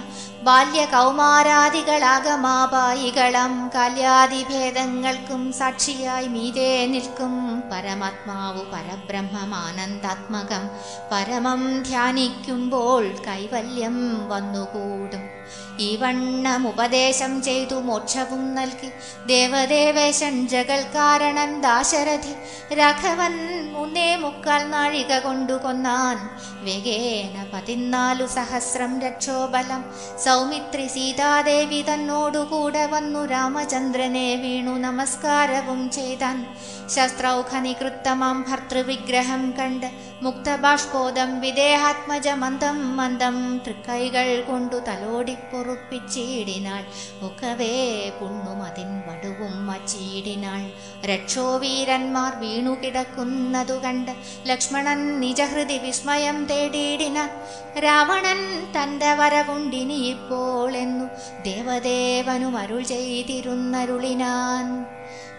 ബാല്യകൗമാരാദികളാകമാപായികളം കാല്യാദിഭേദങ്ങൾക്കും സാക്ഷിയായി മീതെ നിൽക്കും പരമാത്മാവു പരബ്രഹ്മമാനന്ദാത്മകം പരമം ധ്യാനിക്കുമ്പോൾ കൈവല്യം വന്നുകൂടും ഈ വണ്ണം ഉപദേശം ചെയ്തു മോക്ഷവും നൽകി ദേവദേവേശൻ ജഗൽ കാരണൻ ദാശരഥി രാഘവൻ മുന്നേ മുക്കാൽ നാഴിക കൊണ്ടു കൊന്നാൻ വേഗേന പതിനാലു സഹസ്രം രക്ഷോബലം സൗമിത്രി സീതാദേവി തന്നോടുകൂടെ വന്നു രാമചന്ദ്രനെ വീണു നമസ്കാരവും ചെയ്താൻ ശസ്ത്രൗഖനികൃത്തമാം ഭർത്തൃവിഗ്രഹം കണ്ട് മുക്തബാഷ്പോദം വിദേഹാത്മജ മന്ദം മന്ദം തൃക്കൈകൾ കൊണ്ടു തലോടി പൊറുപ്പിച്ചിടിനാൾ ഒക്കവേ പുണ്ണുമതിൻ വടുവും വച്ചിടിനാൾ രക്ഷോവീരന്മാർ വീണുകിടക്കുന്നതു കണ്ട് ലക്ഷ്മണൻ നിജഹൃതി വിസ്മയം തേടിയിടിനാൻ രാവണൻ തൻ്റെ വരവുണ്ടിനി ഇപ്പോൾ എന്നു ദേവദേവനും അരുൾ ചെയ്തിരുന്നരുളിനാൻ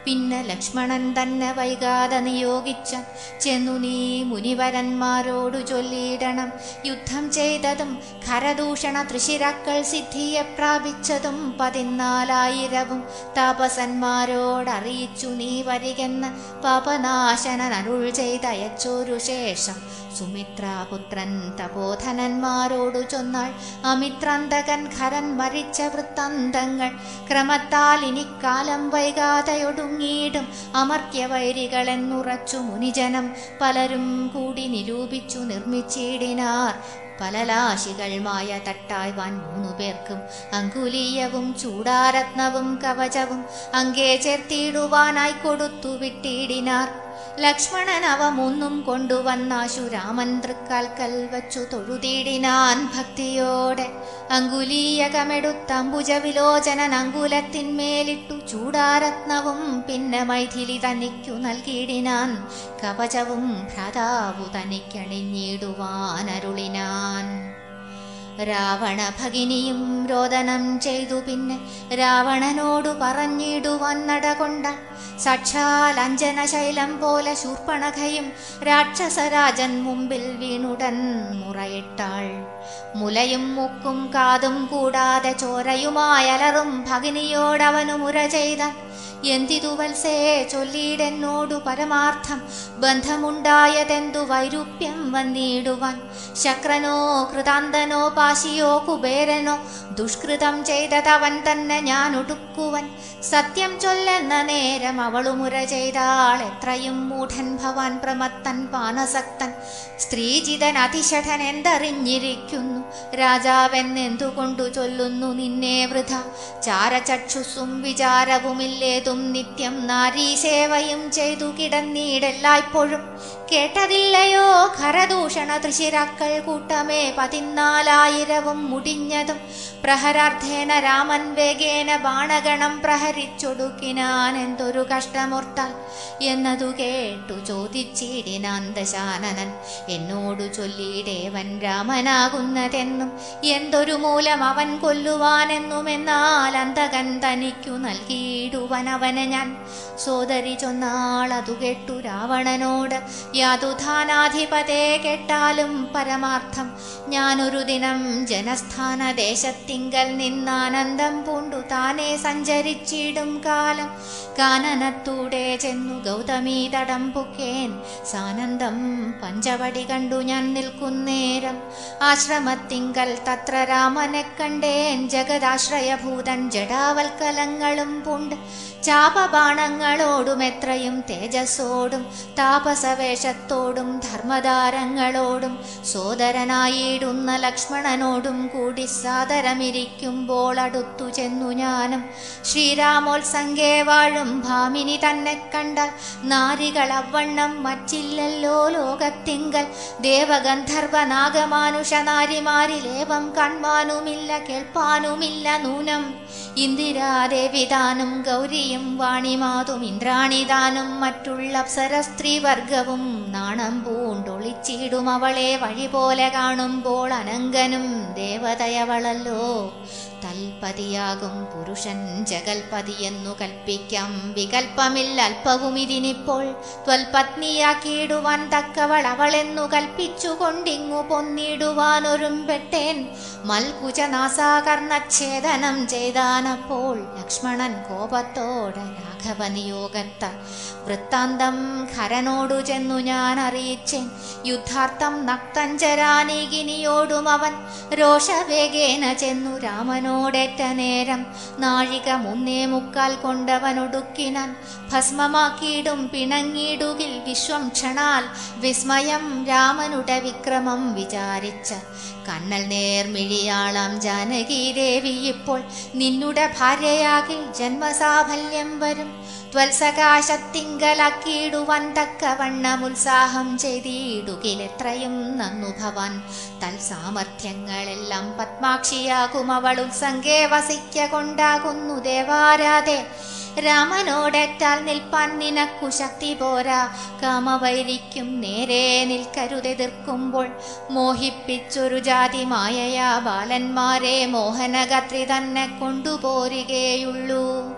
പിന്നെ ലക്ഷ്മണൻ തന്നെ വൈകാതെ നിയോഗിച്ച ചെന്നു നീ മുനിവരന്മാരോടു ചൊല്ലിയിടണം യുദ്ധം ചെയ്തതും ഖരദൂഷണ തൃശിരക്കൾ സിദ്ധിയെ പ്രാപിച്ചതും പതിനാലായിരവും താപസന്മാരോടറിയിച്ചു നീ വരികെന്ന് പാപനാശനൻ അരുൾ ചെയ്തയച്ചൊരു ശേഷം സുമിത്രാപുത്രൻ തപോധനന്മാരോടു ചൊന്നാൾ അമിത്രന്തകൻ ഖരൻ മരിച്ച വൃത്താന്തങ്ങൾ ക്രമത്താൽ ഇനിക്കാലം വൈകാതെയൊടുങ്ങിയിടും അമർത്യവൈരികളെന്നുറച്ചു മുനിജനം പലരും കൂടി നിരൂപിച്ചു നിർമ്മിച്ചിടിനാർ പലലാശികൾമായ തട്ടായ്വാൻ മൂന്നു പേർക്കും അങ്കുലീയവും ചൂടാരത്നവും കവചവും അങ്കേ ചേർത്തിടുവാനായി കൊടുത്തു വിട്ടിടിനാർ ലക്ഷ്മണൻ അവ മൂന്നും കൊണ്ടുവന്നാശു രാമൻ തൃക്കാൽക്കൽ വച്ചു തൊഴുതിടിനാൻ ഭക്തിയോടെ അങ്കുലീയകമെടുത്തമ്പുജ വിലോചനൻ അങ്കുലത്തിന്മേലിട്ടു ചൂടാരത്നവും പിന്നെ മൈഥിലി തനിക്കു നൽകിയിടിനാൻ കവചവും ഭ്രാതാവു തനിക്കണിഞ്ഞിടുവാനരുളിനാൻ രാവണ ഭഗിനിയും രോദനം ചെയ്തു പിന്നെ രാവണനോടു പറഞ്ഞിടുവാൻ നടകൊണ്ട സാക്ഷാൽ അഞ്ജന ശൈലം പോലെ ശൂർപ്പണഖയും രാക്ഷസരാജൻ മുമ്പിൽ വീണുടൻ മുറയിട്ടാൾ മുലയും മുക്കും കാതും കൂടാതെ ചോരയുമായലറും ഭഗിനിയോടവനു മുര ചെയ്താൻ എന്തിതു വത്സേ ചൊല്ലിയിടെന്നോടു പരമാർത്ഥം ബന്ധമുണ്ടായതെന്തു വൈരൂപ്യം വന്നിടുവാൻ ശക്രനോ കൃതാന്തനോ പാശിയോ കുബേരനോ ദുഷ്കൃതം ചെയ്തതവൻ തന്നെ ഞാൻ ഒടുക്കുവൻ സത്യം ചൊല്ലെന്ന നേരം അവളു മുര ചെയ്താൾ എത്രയും മൂഢൻ ഭവാൻ പ്രമത്തൻ പാനസക്തൻ സ്ത്രീജിതൻ അതിഷഠൻ എന്തറിഞ്ഞിരിക്കുന്നു രാജാവെന്നെന്തുകൊണ്ടു ചൊല്ലുന്നു നിന്നെ വൃഥ ചാരചക്ഷുസ്സും വിചാരവുമില്ലേതും നിത്യം നാരീസേവയും ചെയ്തു കിടന്നീടെല്ലായ്പ്പോഴും കേട്ടതില്ലയോ ഖരദൂഷണ തൃശിരാക്കൾ കൂട്ടമേ പതിനാലായിരവും മുടിഞ്ഞതും പ്രഹരാർത്ഥേന രാമൻ വേഗേന ബാണഗണം പ്രഹരിച്ചൊടുക്കിനാൻ എന്തൊരു കഷ്ടമോർത്താൽ എന്നതു കേട്ടു ചോദിച്ചിടിനാൻ ദശാനനൻ എന്നോടു ചൊല്ലിയിടേവൻ രാമനാകുന്നതെന്നും എന്തൊരു മൂലം അവൻ കൊല്ലുവാനെന്നും എന്നാൽ അന്തകൻ തനിക്കു നൽകിയിടുവൻ അവനെ ഞാൻ സോദരി ചൊന്നാൾ അതു കേട്ടു രാവണനോട് യാതുധാനാധിപതേ കേട്ടാലും പരമാർത്ഥം ഞാനൊരു ദിനം ജനസ്ഥാന ദേശത്തിങ്കൽ നിന്നാനന്ദം പൂണ്ടു താനെ സഞ്ചരിച്ചിടും കാലം കാനനത്തൂടെ ചെന്നു ഗൗതമീ തടം പുക്കേൻ സാനന്ദം പഞ്ചവടി കണ്ടു ഞാൻ നിൽക്കുന്നേരം ആശ്രമത്തിങ്കൽ തത്ര രാമനെ കണ്ടേൻ ജഗദാശ്രയഭൂതൻ ജഡാവൽക്കലങ്ങളും പൂണ്ട് ചാപബാണങ്ങളോടും എത്രയും തേജസ്സോടും താപസവേഷത്തോടും ധർമ്മധാരങ്ങളോടും സോദരനായിടുന്ന ലക്ഷ്മണനോടും കൂടി സാദരമിരിക്കുമ്പോൾ അടുത്തു ചെന്നു ഞാനും ശ്രീരാമോത്സംഗേ വാഴും ഭാമിനി തന്നെ കണ്ടാൽ നാരികൾ അവണ്ണം മറ്റില്ലല്ലോ ലോകത്തിങ്കൽ ദേവഗന്ധർവ നാഗമാനുഷ നാരിമാരിലേവം കാണുവാനുമില്ല കേൾപ്പാനുമില്ല നൂനം ഇന്ദിരാദേവിദാനും ഗൗരിയും വാണിമാതും ഇന്ദ്രാണിദാനും മറ്റുള്ള അപ്സര സ്ത്രീവർഗവും നാണം പൂണ്ടൊളിച്ചിടും അവളെ വഴി പോലെ കാണുമ്പോൾ അനങ്കനും ദേവതയവളല്ലോ തൽപതിയാകും പുരുഷൻ ജഗൽപതിയെന്നു കൽപ്പിക്കാം വികൽപ്പമില്ല അല്പവും ഇതിനിപ്പോൾ ത്വൽപത്നിയാക്കിയിടുവാൻ തക്കവൾ അവളെന്നു കൽപ്പിച്ചു കൊണ്ടിങ്ങു പൊന്നിടുവാനൊരുമ്പെട്ടേൻ മൽകുജനാസാകർണച്ഛേദനം ചെയ്താനപ്പോൾ ലക്ഷ്മണൻ കോപത്തോടെ രാഘവനിയോഗത്ത വൃത്താന്തം ഖരനോടു ചെന്നു ഞാൻ അറിയിച്ചേൻ യുദ്ധാർത്ഥം നക്തഞ്ചരാനീകിനിയോടും അവൻ രോഷവേഗേന ചെന്നു രാമനോടേറ്റ നേരം നാഴിക മുന്നേ മുക്കാൽ കൊണ്ടവനൊടുക്കിനാൻ ഭസ്മമാക്കിയിടും പിണങ്ങിയിടുകിൽ വിശ്വം ക്ഷണാൽ വിസ്മയം രാമനുടെ വിക്രമം വിചാരിച്ച കണ്ണൽ നേർമിഴിയാളാം ജാനകി ദേവി ഇപ്പോൾ നിന്നുടെ ഭാര്യയാകിൽ ജന്മസാഫല്യം വരും ത്വൽസകാശത്തിങ്കലാക്കിയിടുവാൻ തക്കവണ്ണം ഉത്സാഹം ചെയ്തിടുകിലെത്രയും നന്നു ഭവാൻ തൽസാമർഥ്യങ്ങളെല്ലാം പത്മാക്ഷിയാകും അവൾ ഉത്സംഗേ വസിക്ക കൊണ്ടാകുന്നു ദേവാരാധേ രാമനോടേറ്റാൽ നിൽപ്പാൻ നിനക്കു ശക്തി പോരാ കാമവൈരിക്കും നേരെ നിൽക്കരുതെതിർക്കുമ്പോൾ മോഹിപ്പിച്ചൊരു ജാതി മായയാ ബാലന്മാരെ മോഹനഗത്രി തന്നെ കൊണ്ടുപോരുകയുള്ളൂ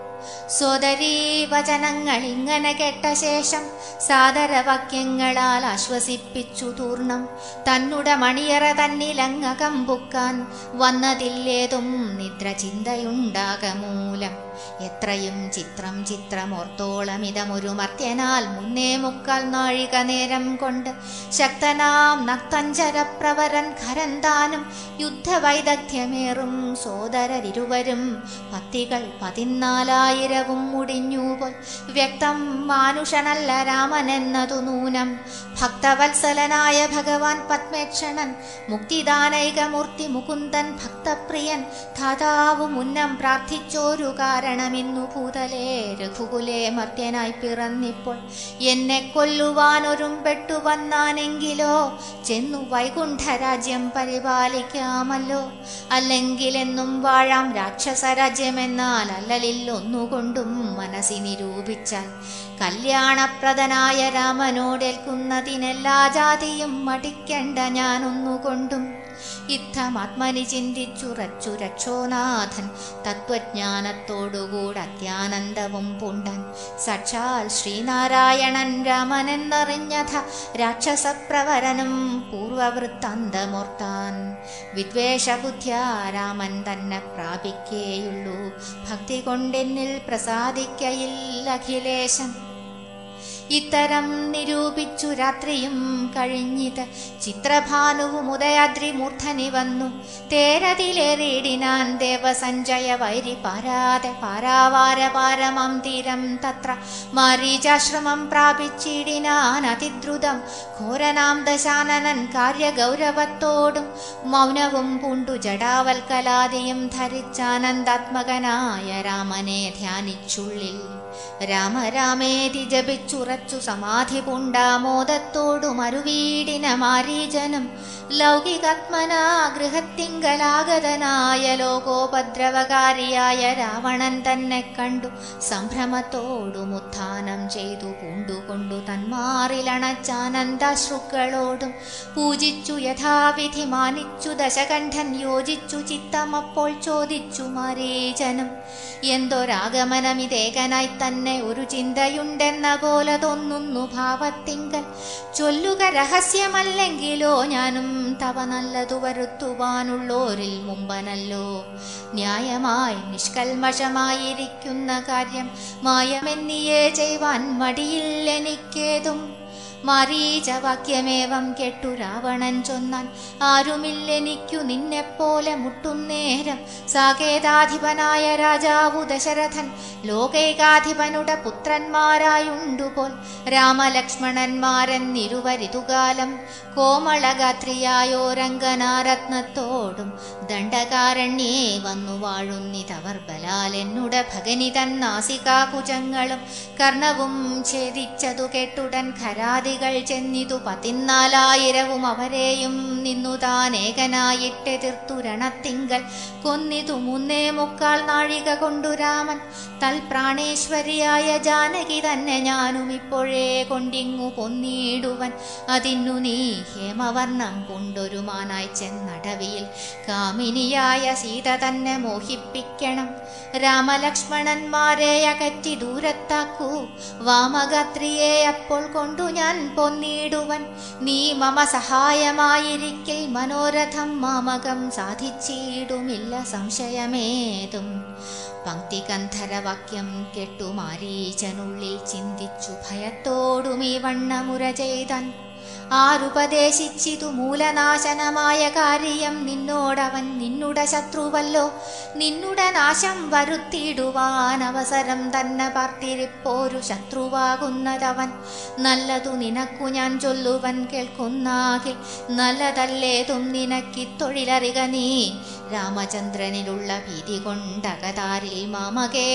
സോദരീ വചനങ്ങൾ ഇങ്ങനെ കേട്ട ശേഷം സാദരവാക്യങ്ങളാൽ ആശ്വസിപ്പിച്ചു തൂർണം തന്നുടെ മണിയറ തന്നിലങ്ങകം പുക്കാൻ വന്നതില്ലേതും നിദ്ര ചിന്തയുണ്ടാകമൂലം എത്രയും ചിത്രം ചിത്രമോർത്തോളമിതമൊരു മർത്യനാൽ മുന്നേ മുക്കാൽ നാഴിക നേരം കൊണ്ട് ശക്തനാം നക്തഞ്ചരപ്രവരൻ ഖരന്താനും യുദ്ധവൈദഗ്ധ്യമേറും സോദരരിരുവരും പത്തികൾ പതിനാലായിരവും മുടിഞ്ഞുപോൽ വ്യക്തം മാനുഷനല്ല രാമനെന്നതു നൂനം ഭക്തവത്സലനായ ഭഗവാൻ പത്മേക്ഷണൻ മുക്തിദാനൈകമൂർത്തി മുകുന്ദൻ ഭക്തപ്രിയൻ ധാതാവു മുന്നം പ്രാർത്ഥിച്ചോരു കാരണമിന്നു ഭൂതലേ രഘുകുലേ മർത്യനായി പിറന്നിപ്പോൾ എന്നെ കൊല്ലുവാനൊരുമ്പെട്ടു വന്നാനെങ്കിലോ ചെന്നു വൈകുണ്ഠരാജ്യം പരിപാലിക്കാമല്ലോ അല്ലെങ്കിലെന്നും വാഴാം രാക്ഷസരാജ്യമെന്നാൽ അല്ലലിൽ ഒന്നുകൊണ്ടും മനസ്സി നിരൂപിച്ചാൽ കല്യാണപ്രദനായ രാമനോടേൽക്കുന്നതിനെല്ലാ ജാതിയും മടിക്കണ്ട ഞാനൊന്നുകൊണ്ടും യുദ്ധമാത്മനി ചിന്തിച്ചുറച്ചു രക്ഷോനാഥൻ തത്വജ്ഞാനത്തോടുകൂടെ അത്യാനന്ദവും പൂണ്ടൻ സാക്ഷാൽ ശ്രീനാരായണൻ രാമനെന്നറിഞ്ഞഥ രാക്ഷസപ്രവരനും പൂർവവൃത്താന്തമോർത്താൻ വിദ്വേഷബുദ്ധ്യാ രാമൻ തന്നെ പ്രാപിക്കേയുള്ളൂ ഭക്തി കൊണ്ടെന്നിൽ പ്രസാദിക്കയില്ല അഖിലേശൻ ഇത്തരം നിരൂപിച്ചു രാത്രിയും കഴിഞ്ഞിത് ചിത്രഭാനുവും ഉദയാദ്രി മൂർധനി വന്നു തേരതിലേറിയിടിനാൻ ദേവസഞ്ജയ വൈരി പാരാതെ പാരാവാര പാരമം തീരം തത്ര മാരീചാശ്രമം പ്രാപിച്ചിടിനാൻ അതിദ്രുതം ഘോരനാം ദശാനനൻ കാര്യഗൗരവത്തോടും മൗനവും പൂണ്ടു ജടാവൽക്കലാദിയും ധരിച്ചാനന്ദാത്മകനായ രാമനെ ധ്യാനിച്ചുള്ളിൽ രാമ രാമേതി ജപിച്ചുറച്ചു സമാധി പൂണ്ടാമോദത്തോടു മരുവീടിന മാരീജനം ലൗകികാത്മനാ ഗൃഹത്തിങ്കലാഗതനായ ലോകോപദ്രവകാരിയായ രാവണൻ തന്നെ കണ്ടു സംഭ്രമത്തോടും ഉത്ഥാനം ചെയ്തു പൂണ്ടുകൊണ്ടു തന്മാറിലണച്ചാനന്ദാശ്രുക്കളോടും പൂജിച്ചു യഥാവിധി മാനിച്ചു ദശകണ്ഠൻ യോജിച്ചു ചിത്തമപ്പോൾ ചോദിച്ചു മാരീജനം എന്തൊരാഗമനമിതേകനായി തന്നെ ഒരു ചിന്തയുണ്ടെന്ന പോലെ തോന്നുന്നു ഭാവത്തിങ്കൽ ചൊല്ലുക രഹസ്യമല്ലെങ്കിലോ ഞാനും തവ നല്ലതു വരുത്തുവാനുള്ളോരിൽ മുമ്പനല്ലോ ന്യായമായി നിഷ്കൽമഷമായിരിക്കുന്ന കാര്യം മായമെന്നിയേ ചെയ്യുവാൻ മടിയിൽ എനിക്കേതും മാരീചവാക്യമേവം കേട്ടു രാവണൻ ചൊന്നാൻ ആരുമില്ലെനിക്കു നിന്നെപ്പോലെ മുട്ടുന്നേരം സാകേതാധിപനായ രാജാവു ദശരഥൻ ലോകൈകാധിപനുടെ പുത്രന്മാരായുണ്ടുപോൽ രാമലക്ഷ്മണന്മാരെന്നിരുവരിതുകാലം കോമളഗാത്രിയായോരംഗനാരത്നത്തോടും ദണ്ഡകാരണ്യേ വന്നു വാഴുന്നിതവർ ബലാൽ എന്നുടെ ഭഗനി തന്നാസികാകുജങ്ങളും കർണവും ഛേദിച്ചതു കേട്ടുടൻ ഖരാദികൾ ചെന്നിതു പതിനാലായിരവും അവരെയും നിന്നു താൻ ഏകനായിട്ടെതിർത്തു രണത്തിങ്കൽ കൊന്നിതു മുന്നേ മുക്കാൽ നാഴിക കൊണ്ടു രാമൻ തൽപ്രാണേശ്വരിയായ ജാനകി തന്നെ ഞാനും ഇപ്പോഴേ കൊണ്ടിങ്ങു പൊന്നിടുവൻ അതിനു നീ ഹേമവർണം കൊണ്ടൊരു മാനായി ചെന്നടവിയിൽ കാമിനിയായ സീത തന്നെ മോഹിപ്പിക്കണം രാമലക്ഷ്മണന്മാരെ അകറ്റി ദൂരത്താക്കൂ വാമഗാത്രിയെ അപ്പോൾ കൊണ്ടു ഞാൻ പൊന്നിടുവൻ നീ മമ സഹായമായിരിക്കിൽ മനോരഥം മാമകം സാധിച്ചിടുമില്ല സംശയമേതും പങ്ക്തികന്ധരവാക്യം കേട്ടു മാരീചനുള്ളിൽ ചിന്തിച്ചു ഭയത്തോടും ഈ വണ്ണമുര ചെയ്താൻ ആരുപദേശിച്ചിതു മൂലനാശനമായ കാര്യം നിന്നോടവൻ നിന്നുടെ ശത്രുവല്ലോ നിന്നുടെ നാശം വരുത്തിയിടുവാൻ അവസരം തന്നെ പാർത്തിരിപ്പോരു ശത്രുവാകുന്നതവൻ നല്ലതു നിനക്കു ഞാൻ ചൊല്ലുവൻ കേൾക്കുന്നാകിൽ നല്ലതല്ലേതും നിനക്കി തൊഴിലറിക നീ രാമചന്ദ്രനിലുള്ള ഭീതി കൊണ്ടകതാരിൽ മാമകേ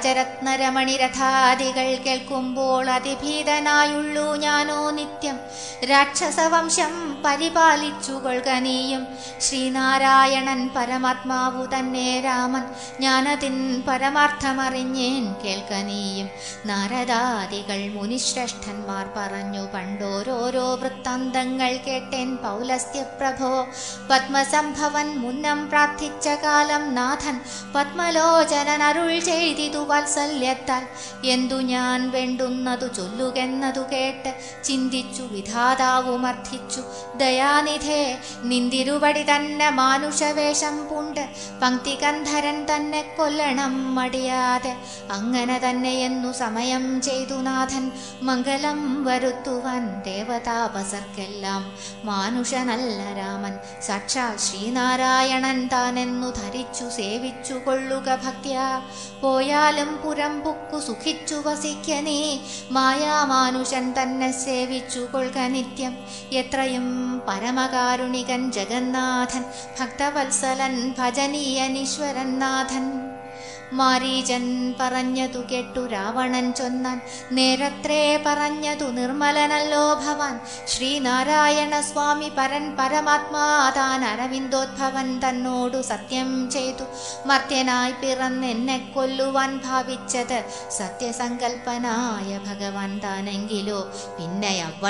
രാജരത്നരമണിരഥാദികൾ കേൾക്കുമ്പോൾ അതിഭീതനായുള്ളൂ ഞാനോ നിത്യം രാക്ഷസവംശം പരിപാലിച്ചുകൊള്ളുക നീയും ശ്രീനാരായണൻ പരമാത്മാവു തന്നെ രാമൻ ഞാനതിൻ പരമാർത്ഥമറിഞ്ഞേൻ കേൾക്ക നീയും നാരദാദികൾ മുനിശ്രേഷ്ഠന്മാർ പറഞ്ഞു പണ്ടോരോരോ വൃത്താന്തങ്ങൾ കേട്ടേൻ പൗലസ്ത്യ പ്രഭോ പത്മസംഭവൻ മുന്നം പ്രാർത്ഥിച്ച കാലം നാഥൻ പത്മലോചനൻ അരുൾ ചെയ്തിതു വാത്സല്യത്താൽ എന്തു ഞാൻ വേണ്ടുന്നതു ചൊല്ലുകെന്നതു കേട്ട് ചിന്തിച്ചു വിധാതാവുമർത്ഥിച്ചു ദയാനിധേ നിന്തിരുവടി തന്നെ മാനുഷവേഷം പൂണ്ട് പങ്ക്തികന്ധരൻ തന്നെ കൊല്ലണം മടിയാതെ അങ്ങനെ തന്നെയെന്നു സമയം ചെയ്തു നാഥൻ മംഗലം വരുത്തുവാൻ ദേവതാപസർക്കെല്ലാം മാനുഷനല്ല രാമൻ സാക്ഷാൽ ശ്രീനാരായണൻ താനെന്നു ധരിച്ചു സേവിച്ചു കൊള്ളുക ഭക്ത്യാ പോയാലും പുരം പുക്കു സുഖിച്ചു വസിക്ക നീ മായാമാനുഷൻ തന്നെ സേവിച്ചു കൊള്ളുക നിത്യം എത്രയും പരമകാരുണികൻ ജഗന്നാഥൻ ഭക്തവത്സലൻ ഭജനീയനീശ്വരൻ നാഥൻ മാരീചൻ പറഞ്ഞതു കേട്ടു രാവണൻ ചൊന്നാൻ നേരത്രേ പറഞ്ഞതു നിർമ്മലനല്ലോ ഭവാൻ ശ്രീനാരായണ സ്വാമി പരൻ പരമാത്മാതാൻ അരവിന്ദോദ്ഭവൻ തന്നോടു സത്യം ചെയ്തു മർത്യനായി പിറന്നെന്നെ കൊല്ലുവാൻ ഭാവിച്ചത് സത്യസങ്കൽപ്പനായ ഭഗവാൻ താനെങ്കിലോ പിന്നെ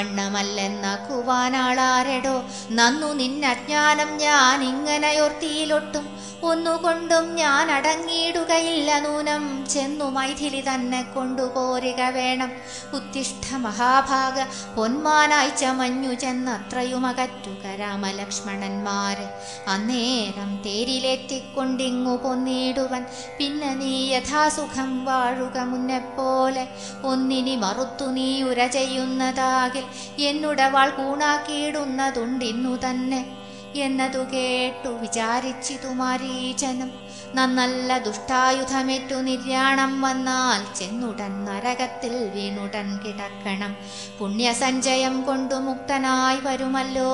അവണ്ണമല്ലെന്നാക്കുവാനാളാരെടോ നന്നു നിന്നജ്ഞാനം ഞാൻ ഇങ്ങനെയോർത്തിയിലൊട്ടും ഒന്നുകൊണ്ടും ഞാൻ അടങ്ങിയിടുകയില്ല നൂനം ചെന്നു മൈഥിലി തന്നെ കൊണ്ടുപോരുക വേണം ഉത്തിഷ്ഠ മഹാഭാഗ പൊന്മാനായി ചമഞ്ഞു ചെന്നത്രയും അകറ്റുക രാമലക്ഷ്മണന്മാരെ അന്നേരം തേരിലേറ്റിക്കൊണ്ടിങ്ങു പൊന്നിടുവൻ പിന്നെ നീ യഥാസുഖം വാഴുക മുന്നെപ്പോലെ ഒന്നിനി മറുത്തു നീ ഉര ചെയ്യുന്നതാകിൽ എന്നുടെ വാൾ കൂണാക്കിയിടുന്നതുണ്ടിന്നു തന്നെ എന്നതു കേട്ടു വിചാരിച്ചിതു മാരീചനം നന്നല്ല ദുഷ്ടായുധമേറ്റു നിര്യാണം വന്നാൽ ചെന്നുടൻ നരകത്തിൽ വീണുടൻ കിടക്കണം പുണ്യസഞ്ചയം കൊണ്ടു മുക്തനായി വരുമല്ലോ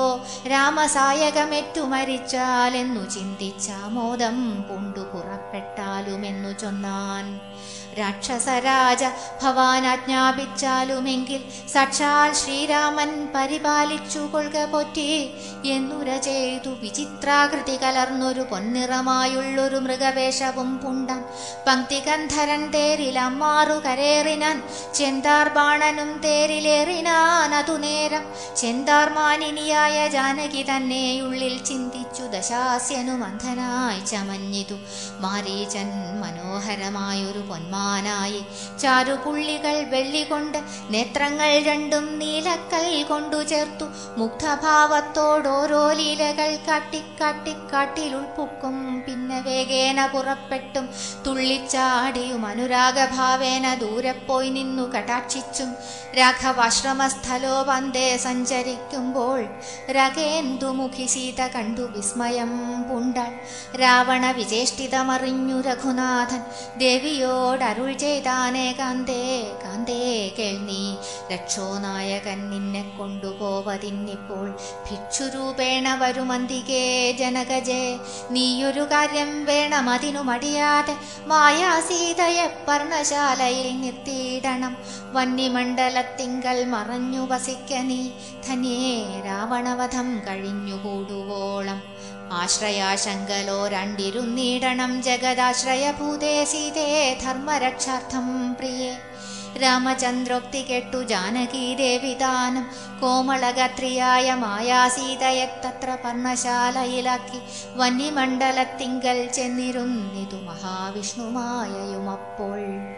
രാമസായകമേറ്റു മരിച്ചാലെന്നു ചിന്തിച്ച മോദം കൊണ്ടു പുറപ്പെട്ടാലുമെന്നു ചൊന്നാൻ രാക്ഷസരാജ ഭവാൻ ആജ്ഞാപിച്ചാലുമെങ്കിൽ സാക്ഷാൽ ശ്രീരാമൻ പരിപാലിച്ചു കൊള്ളുക പൊറ്റി എന്നുര ചെയ്തു വിചിത്രാകൃതി കലർന്നൊരു പൊന്നിറമായുള്ളൊരു മൃഗവേഷവും പുണ്ടാൻ പങ്ക്തികന്ധരൻ തേരിലമ്മാറു കരേറിനാൻ ചെന്താർ ബാണനും തേരിലേറിനാൻ അതു നേരം ചെന്താർ മാനിനിയായ ജാനകി തന്നെയുള്ളിൽ ചിന്തിച്ചു ദശാസ്യനു മന്ധനായി ചമഞ്ഞിതു മാരീചൻ മനോഹരമായൊരു പൊന്മാനായി ചാരുപുള്ളികൾ വെള്ളികൊണ്ട് നേത്രങ്ങൾ രണ്ടും നീലക്കൽ കൊണ്ടു ചേർത്തു മുഗ്ധഭാവത്തോടോരോ ലീലകൾ കാട്ടിക്കാട്ടി കാട്ടിലുൾപ്പുക്കും പിന്നെ വേഗേന പുറപ്പെട്ടും തുള്ളിച്ചാടിയും അനുരാഗഭാവേന ദൂരെ പോയി നിന്നു കടാക്ഷിച്ചും രാഘവാശ്രമസ്ഥലോ വന്ദേ സഞ്ചരിക്കുമ്പോൾ രകേന്ദുമുഖി സീത കണ്ടു വിസ്മയം പൂണ്ടാൾ രാവണ വിചേഷ്ടിതമറിഞ്ഞു രഘുനാഥൻ ദേവിയോടരുൾ ചെയ്താനേ കാന്തേ കാന്തേ കേൾനീ രക്ഷോനായകൻ നിന്നെ കൊണ്ടുപോവതിന്നിപ്പോൾ ഭിക്ഷുരൂപേണ വരുമന്തികേ ജനകജേ നീയൊരു കാര്യം വേണം അതിനു മടിയാതെ മായാസീതയെ പർണശാലയിൽ നിർത്തിയിടണം വന്യമണ്ഡലത്തിങ്കൽ മറഞ്ഞു വസിക്ക നീ ധന്യേ രാവണവധം കഴിഞ്ഞുകൂടുവോളം ആശ്രയാശങ്കലോ രണ്ടിരുന്നിടണം ജഗദാശ്രയഭൂതേ സീതേ ധർമ്മരക്ഷാർത്ഥം പ്രിയേ രാമചന്ദ്രോക്തി കെട്ടു ജാനകീ ദേവിദാനം കോമളഗത്രിയായ മായാസീതയെ തത്ര പർണശാലയിലാക്കി വന്യമണ്ഡലത്തിങ്കൽ ചെന്നിരുന്നിതു മഹാവിഷ്ണുമായയുമപ്പോൾ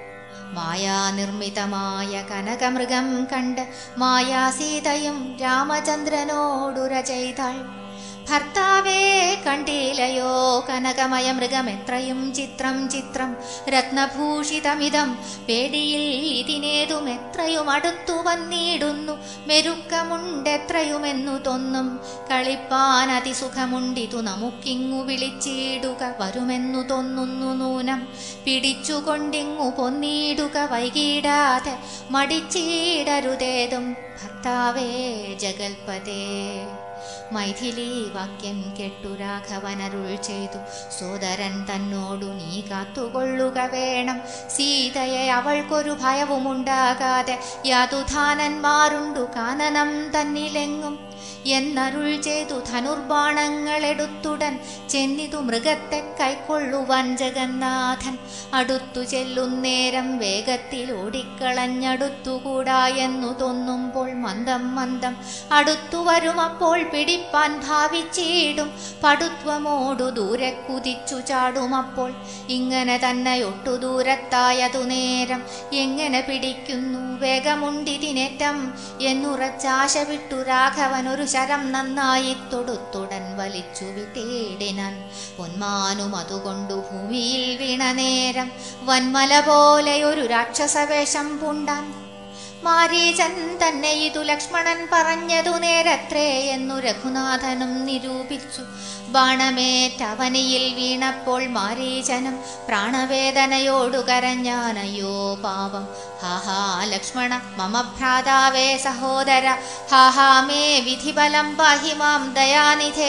മായാനിർമ്മിതമായ കനകമൃഗം കണ്ട് മായാസീതയും രാമചന്ദ്രനോടുര ചെയ്താൾ ഭർത്താവേ കണ്ടിലയോ കനകമയ മൃഗമെത്രയും ചിത്രം ചിത്രം രത്നഭൂഷിതമിതം പേടിയിൽ ഇതിനേതും എത്രയും അടുത്തു വന്നിടുന്നു മെരുക്കമുണ്ടെത്രയുമെന്നു തോന്നും കളിപ്പാൻ അതിസുഖമുണ്ടിതു നമുക്കിങ്ങു വിളിച്ചിടുക വരുമെന്നു തോന്നുന്നു നൂനം പിടിച്ചുകൊണ്ടിങ്ങു പൊന്നിടുക വൈകിടാതെ മടിച്ചിടരുതേതും ഭർത്താവേ ജഗൽപതേ മൈഥിലി വാക്യം കെട്ടു രാഘവനരുൾ ചെയ്തു സോദരൻ തന്നോടു നീ കാത്തുകൊള്ളുക വേണം സീതയെ അവൾക്കൊരു ഭയവുമുണ്ടാകാതെ യാതുധാനന്മാരുണ്ടു കാനനം തന്നിലെങ്ങും എന്നരുൾ ചെയ്തു ധനുർബാണങ്ങളെടുത്തുടൻ ചെന്നിതു മൃഗത്തെ കൈക്കൊള്ളുവാൻ ജഗന്നാഥൻ അടുത്തു ചെല്ലുന്നേരം വേഗത്തിൽ ഓടിക്കളഞ്ഞടുത്തുകൂടാ എന്നു തോന്നുമ്പോൾ മന്ദം മന്ദം അടുത്തു വരുമപ്പോൾ പിടിപ്പാൻ ഭാവിച്ചിടും പടുത്വമോടു ദൂരെ കുതിച്ചു ചാടുമപ്പോൾ ഇങ്ങനെ തന്നെ ഒട്ടു ദൂരത്തായതു നേരം എങ്ങനെ പിടിക്കുന്നു വേഗമുണ്ടിതിനേറ്റം എന്നുറച്ചാശ വിട്ടു രാഘവൻ ഒരു ശരം നന്നായി തൊടുത്തുടൻ വലിച്ചു വിട്ടേടിനാൻ പൊന്മാനും അതുകൊണ്ടു ഭൂമിയിൽ വീണ നേരം വന്മല പോലെ ഒരു രാക്ഷസവേഷം പൂണ്ടാൻ മാരീചൻ തന്നെ ഇതു ലക്ഷ്മണൻ പറഞ്ഞതു നേരത്രേ എന്നു രഘുനാഥനും നിരൂപിച്ചു ബാണമേറ്റവനിയിൽ വീണപ്പോൾ മാരീചനും പ്രാണവേദനയോടു കരഞ്ഞാനയ്യോ പാപം ഹാഹാ ലക്ഷ്മണ മമ ഭ്രാതാവേ സഹോദര ഹാഹാ മേ വിധിബലം പാഹി മാം ദയാനിധേ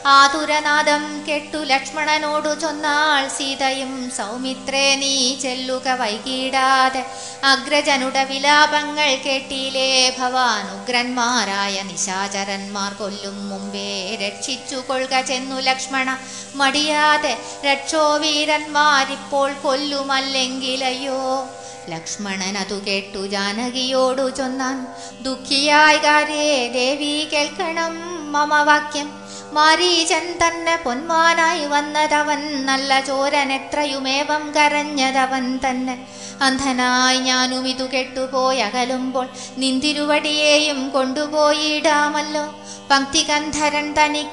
ആതുരനാദം കെട്ടു ലക്ഷ്മണനോടു ചൊന്നാൾ സീതയും സൗമിത്രേ നീ ചെല്ലുക വൈകിടാതെ അഗ്രജനുടെ വിലാപങ്ങൾ കേട്ടിലേ ഭവാൻ ഉഗ്രന്മാരായ നിശാചരന്മാർ കൊല്ലും മുമ്പേ രക്ഷിച്ചു കൊള്ളുക ചെന്നു ലക്ഷ്മണ മടിയാതെ രക്ഷോ വീരന്മാരിപ്പോൾ കൊല്ലുമല്ലെങ്കിലയ്യോ ലക്ഷ്മണൻ അതു കേട്ടു ജാനകിയോടു ചൊന്നാൻ ദുഃഖിയായി കാര്യേ ദേവി കേൾക്കണം മമ വാക്യം മാരീചൻ തന്നെ പൊന്മാനായി വന്നതവൻ നല്ല ചോരൻ എത്രയുമേവം കരഞ്ഞതവൻ തന്നെ അന്ധനായി ഞാനും ഇതു കെട്ടുപോയകലുമ്പോൾ നിന്തിരുവടിയെയും കൊണ്ടുപോയിടാമല്ലോ പങ്ക്തികന്ധരൻ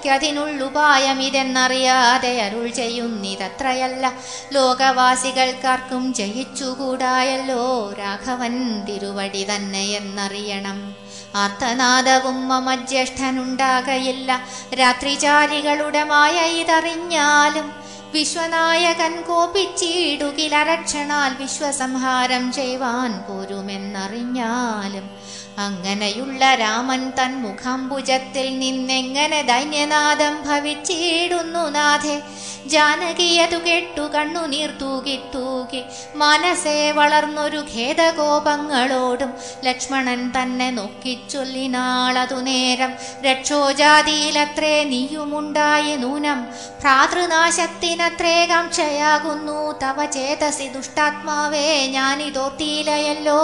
തനിക്കതിനുള്ളുപായമിതെന്നറിയാതെ അരുൾ ചെയ്യുന്നിതത്രയല്ല ലോകവാസികൾക്കാർക്കും ജയിച്ചുകൂടായല്ലോ രാഘവൻ തിരുവടി തന്നെ എന്നറിയണം ആർത്തനാദവും മമ ജ്യേഷ്ഠനുണ്ടാകയില്ല രാത്രിചാരികളുടെ മായ ഇതറിഞ്ഞാലും വിശ്വനായകൻ കോപിച്ചിടുകിലരക്ഷണാൽ വിശ്വസംഹാരം ചെയ്യുവാൻ പോരുമെന്നറിഞ്ഞാലും അങ്ങനെയുള്ള രാമൻ തൻ മുഖംഭുജത്തിൽ നിന്നെങ്ങനെ ദൈന്യനാദം ഭവിച്ചിടുന്നു നാഥേ ജാനകിയതു കെട്ടു കണ്ണുനീർ തൂകി തൂകി മനസ്സേ വളർന്നൊരു ഖേദകോപങ്ങളോടും ലക്ഷ്മണൻ തന്നെ നോക്കിച്ചൊല്ലിനാളതു നേരം രക്ഷോജാതിയിലത്രേ നീയുമുണ്ടായി നൂനം ഭ്രാതൃനാശത്തിനത്രേ കാംക്ഷയാകുന്നു തവ ചേതസി ദുഷ്ടാത്മാവേ ഞാനിതോർത്തിയിലയല്ലോ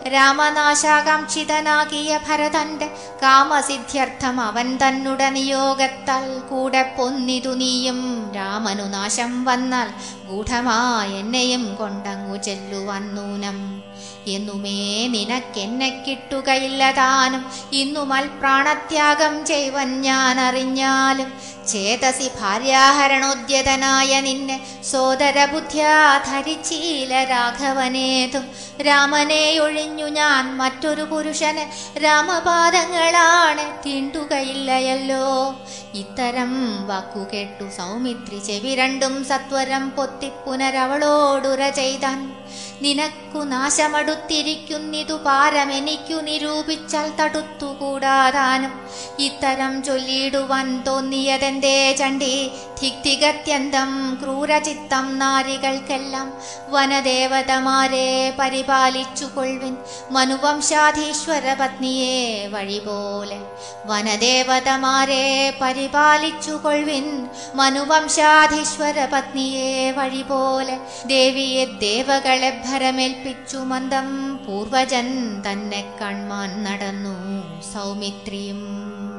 രാമനാശാകാംക്ഷിതനാകിയ ഭരതന്റെ കാമസിദ്ധ്യർത്ഥം അവൻ തന്നുടെ നിയോഗത്താൽ കൂടെ പൊന്നിതു നീയും രാമനു നാശം വന്നാൽ ഗൂഢമായി എന്നെയും കൊണ്ടങ്ങു ചെല്ലുവാൻ നൂനം എന്നുമേ നിനക്കെന്നെ കിട്ടുകയില്ല താനും ഇന്നു മൽപ്രാണത്യാഗം ചെയ്വൻ ഞാൻ അറിഞ്ഞാലും ചേതസി ഭാര്യാഹരണോദ്യതനായ നിന്നെ സോദരബുദ്ധ്യാ ധരിച്ചീല രാഘവനേതും രാമനെ ഒഴിഞ്ഞു ഞാൻ മറ്റൊരു പുരുഷന് രാമപാദങ്ങളാണ് തീണ്ടുകയില്ലയല്ലോ ഇത്തരം വാക്കു കേട്ടു സൗമിത്രി ചെവി രണ്ടും സത്വരം പൊത്തി പുനരവളോടുര ചെയ്താൻ നിനക്കു നാശമടുത്തിരിക്കുന്നിതു പാരമെനിക്കു നിരൂപിച്ചാൽ തടുത്തുകൂടാതാനും ഇത്തരം ചൊല്ലിയിടുവാൻ തോന്നിയതെന്തേ ചണ്ടി ധിക്തികത്യന്തം ക്രൂരചിത്തം നാരികൾക്കെല്ലാം വനദേവതമാരെ പരിപാലിച്ചു കൊൾവിൻ മനുവംശാധീശ്വര പത്നിയെ വഴി പോലെ വനദേവതമാരെ പരിപാലിച്ചു കൊൾവിൻ മനുവംശാധീശ്വര പത്നിയെ വഴി പോലെ ദേവിയെ ദേവകളെ ഭരമേൽപ്പിച്ചു മന്ദം പൂർവജൻ തന്നെ കൺമാൻ നടന്നു സൗമിത്രിയും